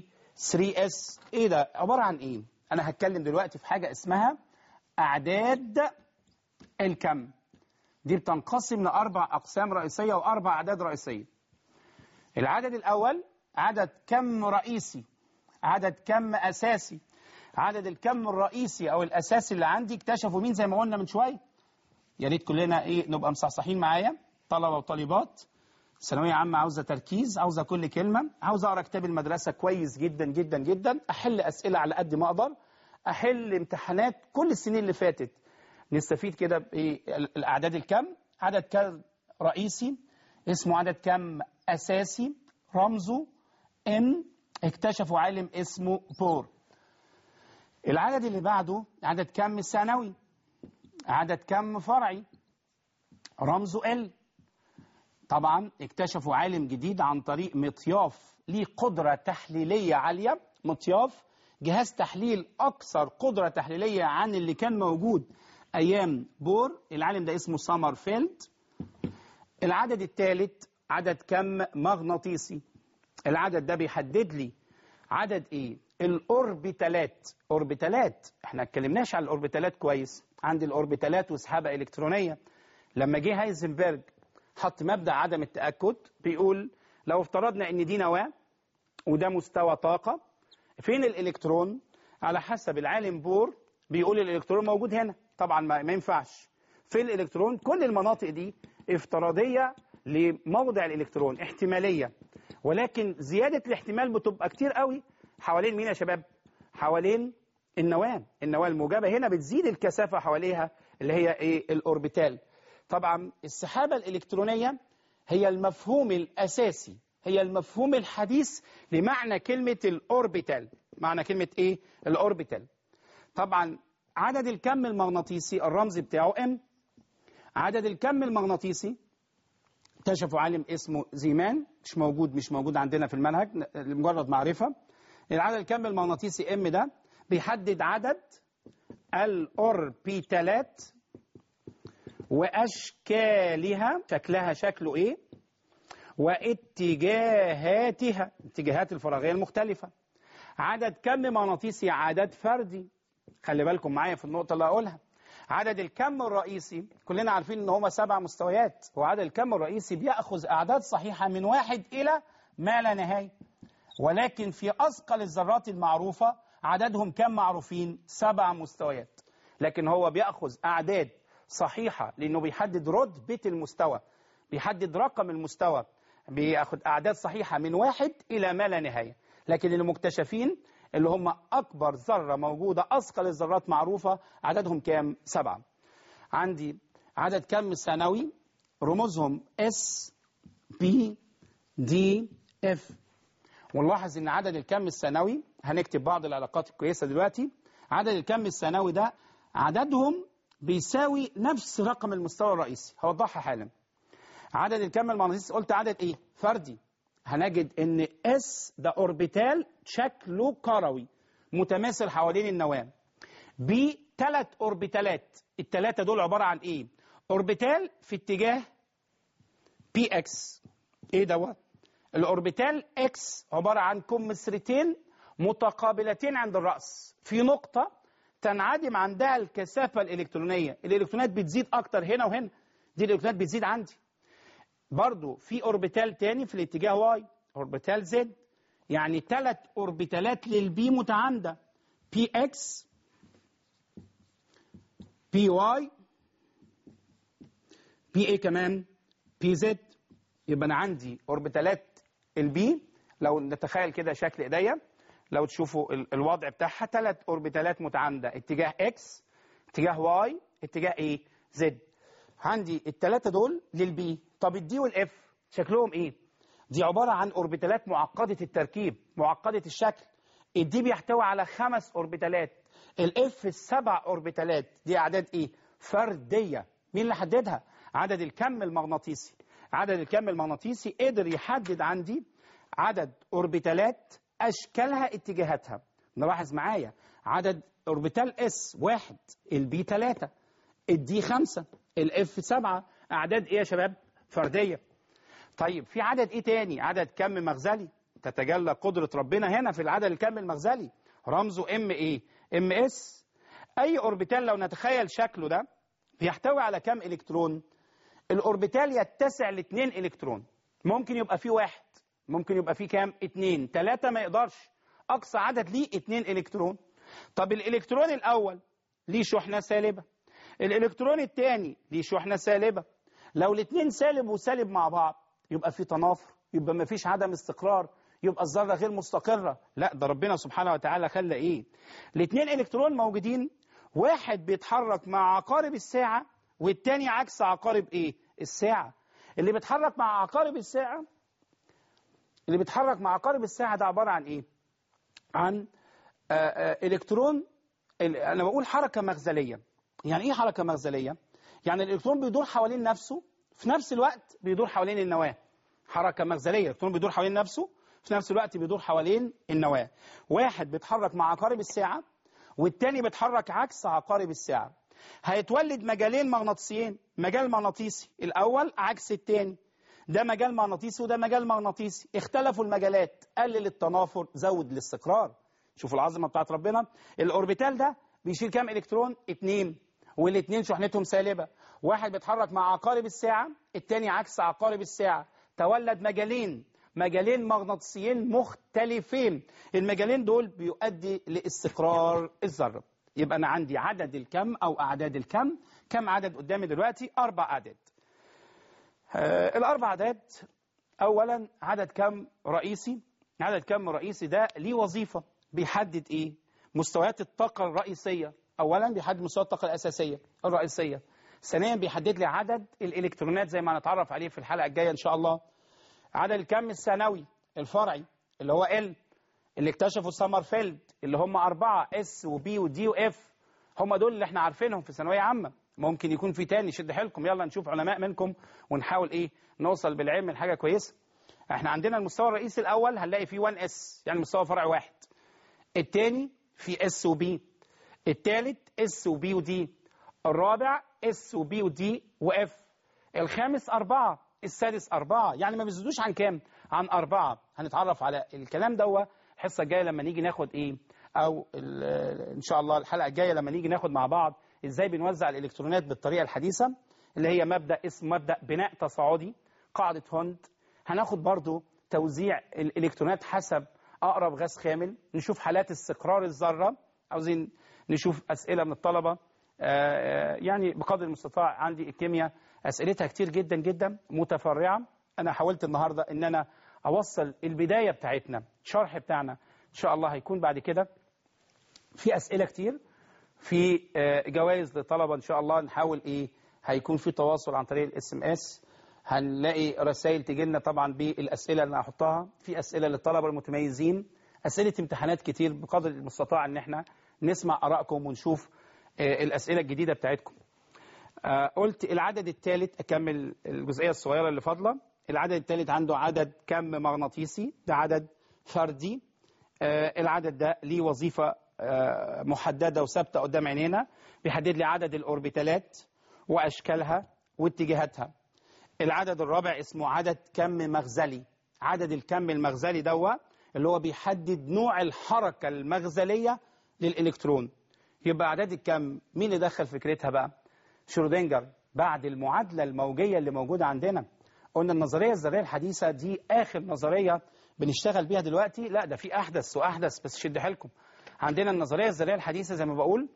3s إيه ده؟ عبارة عن إيه؟ أنا هتكلم دلوقتي في حاجة اسمها أعداد الكم دي بتنقسم لأربع أقسام رئيسية وأربع أعداد رئيسية العدد الأول عدد كم رئيسي عدد كم أساسي عدد الكم الرئيسي أو الأساسي اللي عندي اكتشفوا مين زي ما قلنا من شوية يا ريت كلنا إيه نبقى مصحصحين معايا طلبة وطالبات ثانوية عامة عاوزة تركيز عاوزة كل كلمة عاوزة أقرأ كتاب المدرسة كويس جدا جدا جدا أحل أسئلة على قد ما أقدر أحل امتحانات كل السنين اللي فاتت نستفيد كده بأعداد الكم عدد كم رئيسي اسمه عدد كم أساسي رمزه ان اكتشفوا عالم اسمه بور العدد اللي بعده عدد كم ثانوي عدد كم فرعي رمزه ال طبعا اكتشفوا عالم جديد عن طريق مطياف ليه قدرة تحليلية عالية مطياف جهاز تحليل أكثر قدرة تحليلية عن اللي كان موجود أيام بور العالم ده اسمه سامرفيلد العدد الثالث عدد كم مغناطيسي العدد ده بيحدد لي عدد ايه الاوربيتالات اوربيتالات احنا اتكلمناش على الاوربيتالات كويس عندي الاوربيتالات وسحابه الكترونيه لما جه هايزنبرج حط مبدا عدم التاكد بيقول لو افترضنا ان دي نواه وده مستوى طاقه فين الالكترون على حسب العالم بور بيقول الالكترون موجود هنا طبعا ما, ما ينفعش في الالكترون كل المناطق دي افتراضيه لموضع الالكترون احتماليه ولكن زياده الاحتمال بتبقى كتير قوي حوالين مين يا شباب حوالين النواه النواه الموجبه هنا بتزيد الكثافه حواليها اللي هي ايه الاوربيتال طبعا السحابه الالكترونيه هي المفهوم الاساسي هي المفهوم الحديث لمعنى كلمه الاوربيتال معنى كلمه ايه الاوربيتال طبعا عدد الكم المغناطيسي الرمز بتاعه ام عدد الكم المغناطيسي اكتشفوا عالم اسمه زيمان مش موجود مش موجود عندنا في المنهج لمجرد معرفة العدد الكم المغناطيسي ام ده بيحدد عدد الاوربيتالات واشكالها شكلها شكله ايه واتجاهاتها اتجاهات الفراغيه المختلفه عدد كم مغناطيسي عدد فردي خلي بالكم معايا في النقطه اللي هقولها عدد الكم الرئيسي كلنا عارفين ان هما سبع مستويات وعدد الكم الرئيسي بياخذ اعداد صحيحه من واحد الى ما لا نهايه ولكن في اثقل الذرات المعروفه عددهم كم معروفين سبع مستويات لكن هو بياخذ اعداد صحيحه لانه بيحدد رتبه المستوى بيحدد رقم المستوى بياخذ اعداد صحيحه من واحد الى ما لا نهايه لكن المكتشفين اللي هم أكبر ذرة موجودة أثقل الذرات معروفة عددهم كام؟ سبعة عندي عدد كم ثانوي رموزهم S B دي اف ونلاحظ ان عدد الكم الثانوي هنكتب بعض العلاقات الكويسه دلوقتي عدد الكم الثانوي ده عددهم بيساوي نفس رقم المستوى الرئيسي هوضحها حالا عدد الكم المغناطيسي قلت عدد ايه فردي هنجد ان اس ده اوربيتال شكله كروي متماثل حوالين النواه بثلاث اوربيتالات الثلاثه دول عباره عن ايه اوربيتال في اتجاه بي اكس ايه دوت الاوربيتال اكس عباره عن كمثرتين متقابلتين عند الراس في نقطه تنعدم عندها الكثافه الالكترونيه الالكترونات بتزيد اكتر هنا وهنا دي الالكترونات بتزيد عندي برضو في اوربيتال تاني في الاتجاه واي اوربيتال زد يعني ثلاث اوربيتالات للبي متعامده بي اكس بي واي بي ايه كمان بي زد يبقى انا عندي اوربيتالات البي لو نتخيل كده شكل ايديا لو تشوفوا ال- الوضع بتاعها ثلاث اوربيتالات متعامده اتجاه اكس اتجاه واي اتجاه ايه زد عندي الثلاثه دول للبي طب الدي والاف شكلهم ايه دي عباره عن اوربيتالات معقده التركيب معقده الشكل الدي بيحتوي على خمس اوربيتالات الاف السبع اوربيتالات دي اعداد ايه فرديه مين اللي حددها عدد الكم المغناطيسي عدد الكم المغناطيسي قدر يحدد عندي عدد اوربيتالات اشكالها اتجاهاتها نلاحظ معايا عدد اوربيتال اس واحد البي ثلاثة الدي خمسة الاف سبعة اعداد ايه يا شباب فردية طيب في عدد ايه تاني عدد كم مغزلي تتجلى قدرة ربنا هنا في العدد الكم المغزلي رمزه ام ايه ام اس اي اوربيتال لو نتخيل شكله ده بيحتوي على كم الكترون الاوربيتال يتسع لاثنين الكترون ممكن يبقى فيه واحد ممكن يبقى فيه كام اتنين تلاتة ما يقدرش اقصى عدد ليه اتنين الكترون طب الالكترون الاول ليه شحنة سالبة الالكترون الثاني ليه شحنة سالبة لو الاثنين سالب وسالب مع بعض يبقى في تنافر يبقى ما فيش عدم استقرار يبقى الذرة غير مستقرة لا ده ربنا سبحانه وتعالى خلى ايه الاثنين الكترون موجودين واحد بيتحرك مع عقارب الساعة والتاني عكس عقارب ايه الساعة اللي بيتحرك مع عقارب الساعة اللي بيتحرك مع عقارب الساعة ده عبارة عن ايه عن آه، آه، الكترون ال- انا بقول حركة مغزلية يعني ايه حركة مغزلية يعني الالكترون بيدور حوالين نفسه في نفس الوقت بيدور حوالين النواة حركة مغزلية الالكترون بيدور حوالين نفسه في نفس الوقت بيدور حوالين النواة واحد بيتحرك مع عقارب الساعة والتاني بيتحرك عكس عقارب الساعة هيتولد مجالين مغناطيسيين مجال مغناطيسي الأول عكس التاني ده مجال مغناطيسي وده مجال مغناطيسي اختلفوا المجالات قلل التنافر زود الاستقرار شوفوا العظمة بتاعت ربنا الأوربيتال ده بيشيل كام إلكترون اتنين والاثنين شحنتهم سالبة واحد بيتحرك مع عقارب الساعة التاني عكس عقارب الساعة تولد مجالين مجالين مغناطيسيين مختلفين المجالين دول بيؤدي لاستقرار الذرة يبقى أنا عندي عدد الكم أو أعداد الكم كم عدد قدامي دلوقتي أربع أعداد آه الأربع أعداد أولا عدد كم رئيسي عدد كم رئيسي ده ليه وظيفة بيحدد إيه مستويات الطاقة الرئيسية أولا بيحدد مستوى الطاقة الأساسية الرئيسية ثانيا بيحدد لي عدد الإلكترونات زي ما هنتعرف عليه في الحلقة الجاية إن شاء الله عدد الكم الثانوي الفرعي اللي هو ال اللي اكتشفوا سمرفيلد اللي هم أربعة اس وبي ودي واف هم دول اللي احنا عارفينهم في ثانوية عامة ممكن يكون في تاني شد حيلكم يلا نشوف علماء منكم ونحاول ايه نوصل بالعلم لحاجة كويسة احنا عندنا المستوى الرئيسي الأول هنلاقي فيه 1 اس يعني مستوى فرع واحد التاني في اس وبي التالت اس وبي ودي الرابع اس وبي ودي واف الخامس أربعة السادس أربعة يعني ما بيزيدوش عن كام عن أربعة هنتعرف على الكلام دوا الحصة الجاية لما نيجي ناخد إيه أو ال- إن شاء الله الحلقة الجاية لما نيجي ناخد مع بعض إزاي بنوزع الإلكترونات بالطريقة الحديثة اللي هي مبدأ اسم مبدأ بناء تصاعدي قاعدة هوند هناخد برضو توزيع الإلكترونات حسب أقرب غاز خامل نشوف حالات استقرار الذرة عاوزين نشوف أسئلة من الطلبة آه، يعني بقدر المستطاع عندي الكيمياء أسئلتها كتير جدا جدا متفرعة أنا حاولت النهاردة إن أنا أوصل البداية بتاعتنا الشرح بتاعنا إن شاء الله هيكون بعد كده في أسئلة كتير في آه، جوائز لطلبة إن شاء الله نحاول إيه هيكون في تواصل عن طريق الاس ام اس هنلاقي رسائل تجي لنا طبعا بالاسئله اللي هحطها في اسئله للطلبه المتميزين اسئله امتحانات كتير بقدر المستطاع ان احنا نسمع ارائكم ونشوف آه، الاسئله الجديده بتاعتكم آه، قلت العدد الثالث اكمل الجزئيه الصغيره اللي فاضله العدد الثالث عنده عدد كم مغناطيسي ده عدد فردي آه، العدد ده ليه وظيفه آه، محدده وثابته قدام عينينا بيحدد لي عدد الاوربيتالات واشكالها واتجاهاتها العدد الرابع اسمه عدد كم مغزلي عدد الكم المغزلي دوا اللي هو بيحدد نوع الحركة المغزلية للإلكترون يبقى أعداد الكم مين اللي دخل فكرتها بقى شرودنجر بعد المعادلة الموجية اللي موجودة عندنا قلنا النظرية الذرية الحديثة دي آخر نظرية بنشتغل بيها دلوقتي لا ده في أحدث وأحدث بس شد حيلكم عندنا النظرية الذرية الحديثة زي ما بقول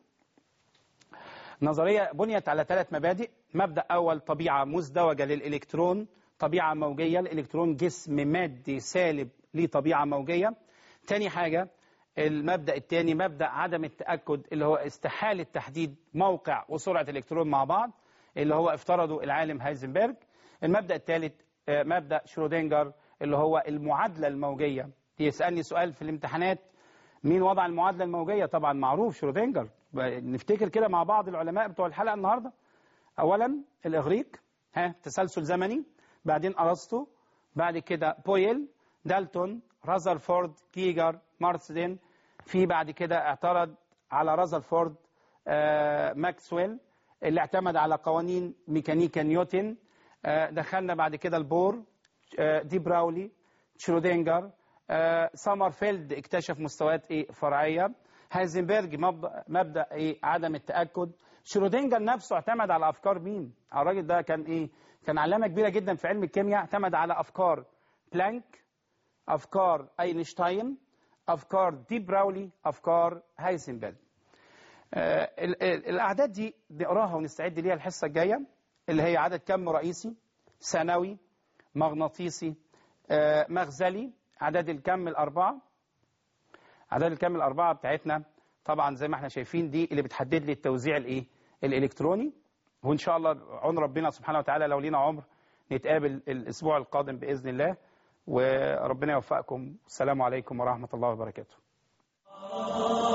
نظرية بنيت على ثلاث مبادئ مبدأ أول طبيعة مزدوجة للإلكترون طبيعة موجية الإلكترون جسم مادي سالب ليه طبيعة موجية تاني حاجة المبدأ الثاني مبدأ عدم التأكد اللي هو استحالة تحديد موقع وسرعة الإلكترون مع بعض اللي هو افترضه العالم هايزنبرج المبدأ الثالث آه، مبدأ شرودنجر اللي هو المعادلة الموجية يسألني سؤال في الامتحانات مين وضع المعادلة الموجية طبعا معروف شرودنجر ب- نفتكر كده مع بعض العلماء بتوع الحلقة النهاردة أولا الإغريق ها تسلسل زمني بعدين أرسطو بعد كده بويل دالتون رازرفورد كيجر مارسدين في بعد كده اعترض على رازرفورد آه، ماكسويل اللي اعتمد على قوانين ميكانيكا نيوتن آه، دخلنا بعد كده البور آه، دي براولي شرودنجر آه، سامرفيلد اكتشف مستويات ايه فرعيه هايزنبرج مبدا, مبدأ ايه عدم التاكد شرودنجر نفسه اعتمد على افكار مين الراجل ده كان ايه كان علامه كبيره جدا في علم الكيمياء اعتمد على افكار بلانك افكار اينشتاين افكار دي براولي افكار هايزنبرج آه، ال- ال- الاعداد دي نقراها ونستعد ليها الحصه الجايه اللي هي عدد كم رئيسي ثانوي مغناطيسي آه، مغزلي عدد الكم الاربعه عدد الكم الاربعه بتاعتنا طبعا زي ما احنا شايفين دي اللي بتحدد لي التوزيع الايه الالكتروني وان شاء الله عون ربنا سبحانه وتعالى لو لينا عمر نتقابل الاسبوع القادم باذن الله وربنا يوفقكم السلام عليكم ورحمه الله وبركاته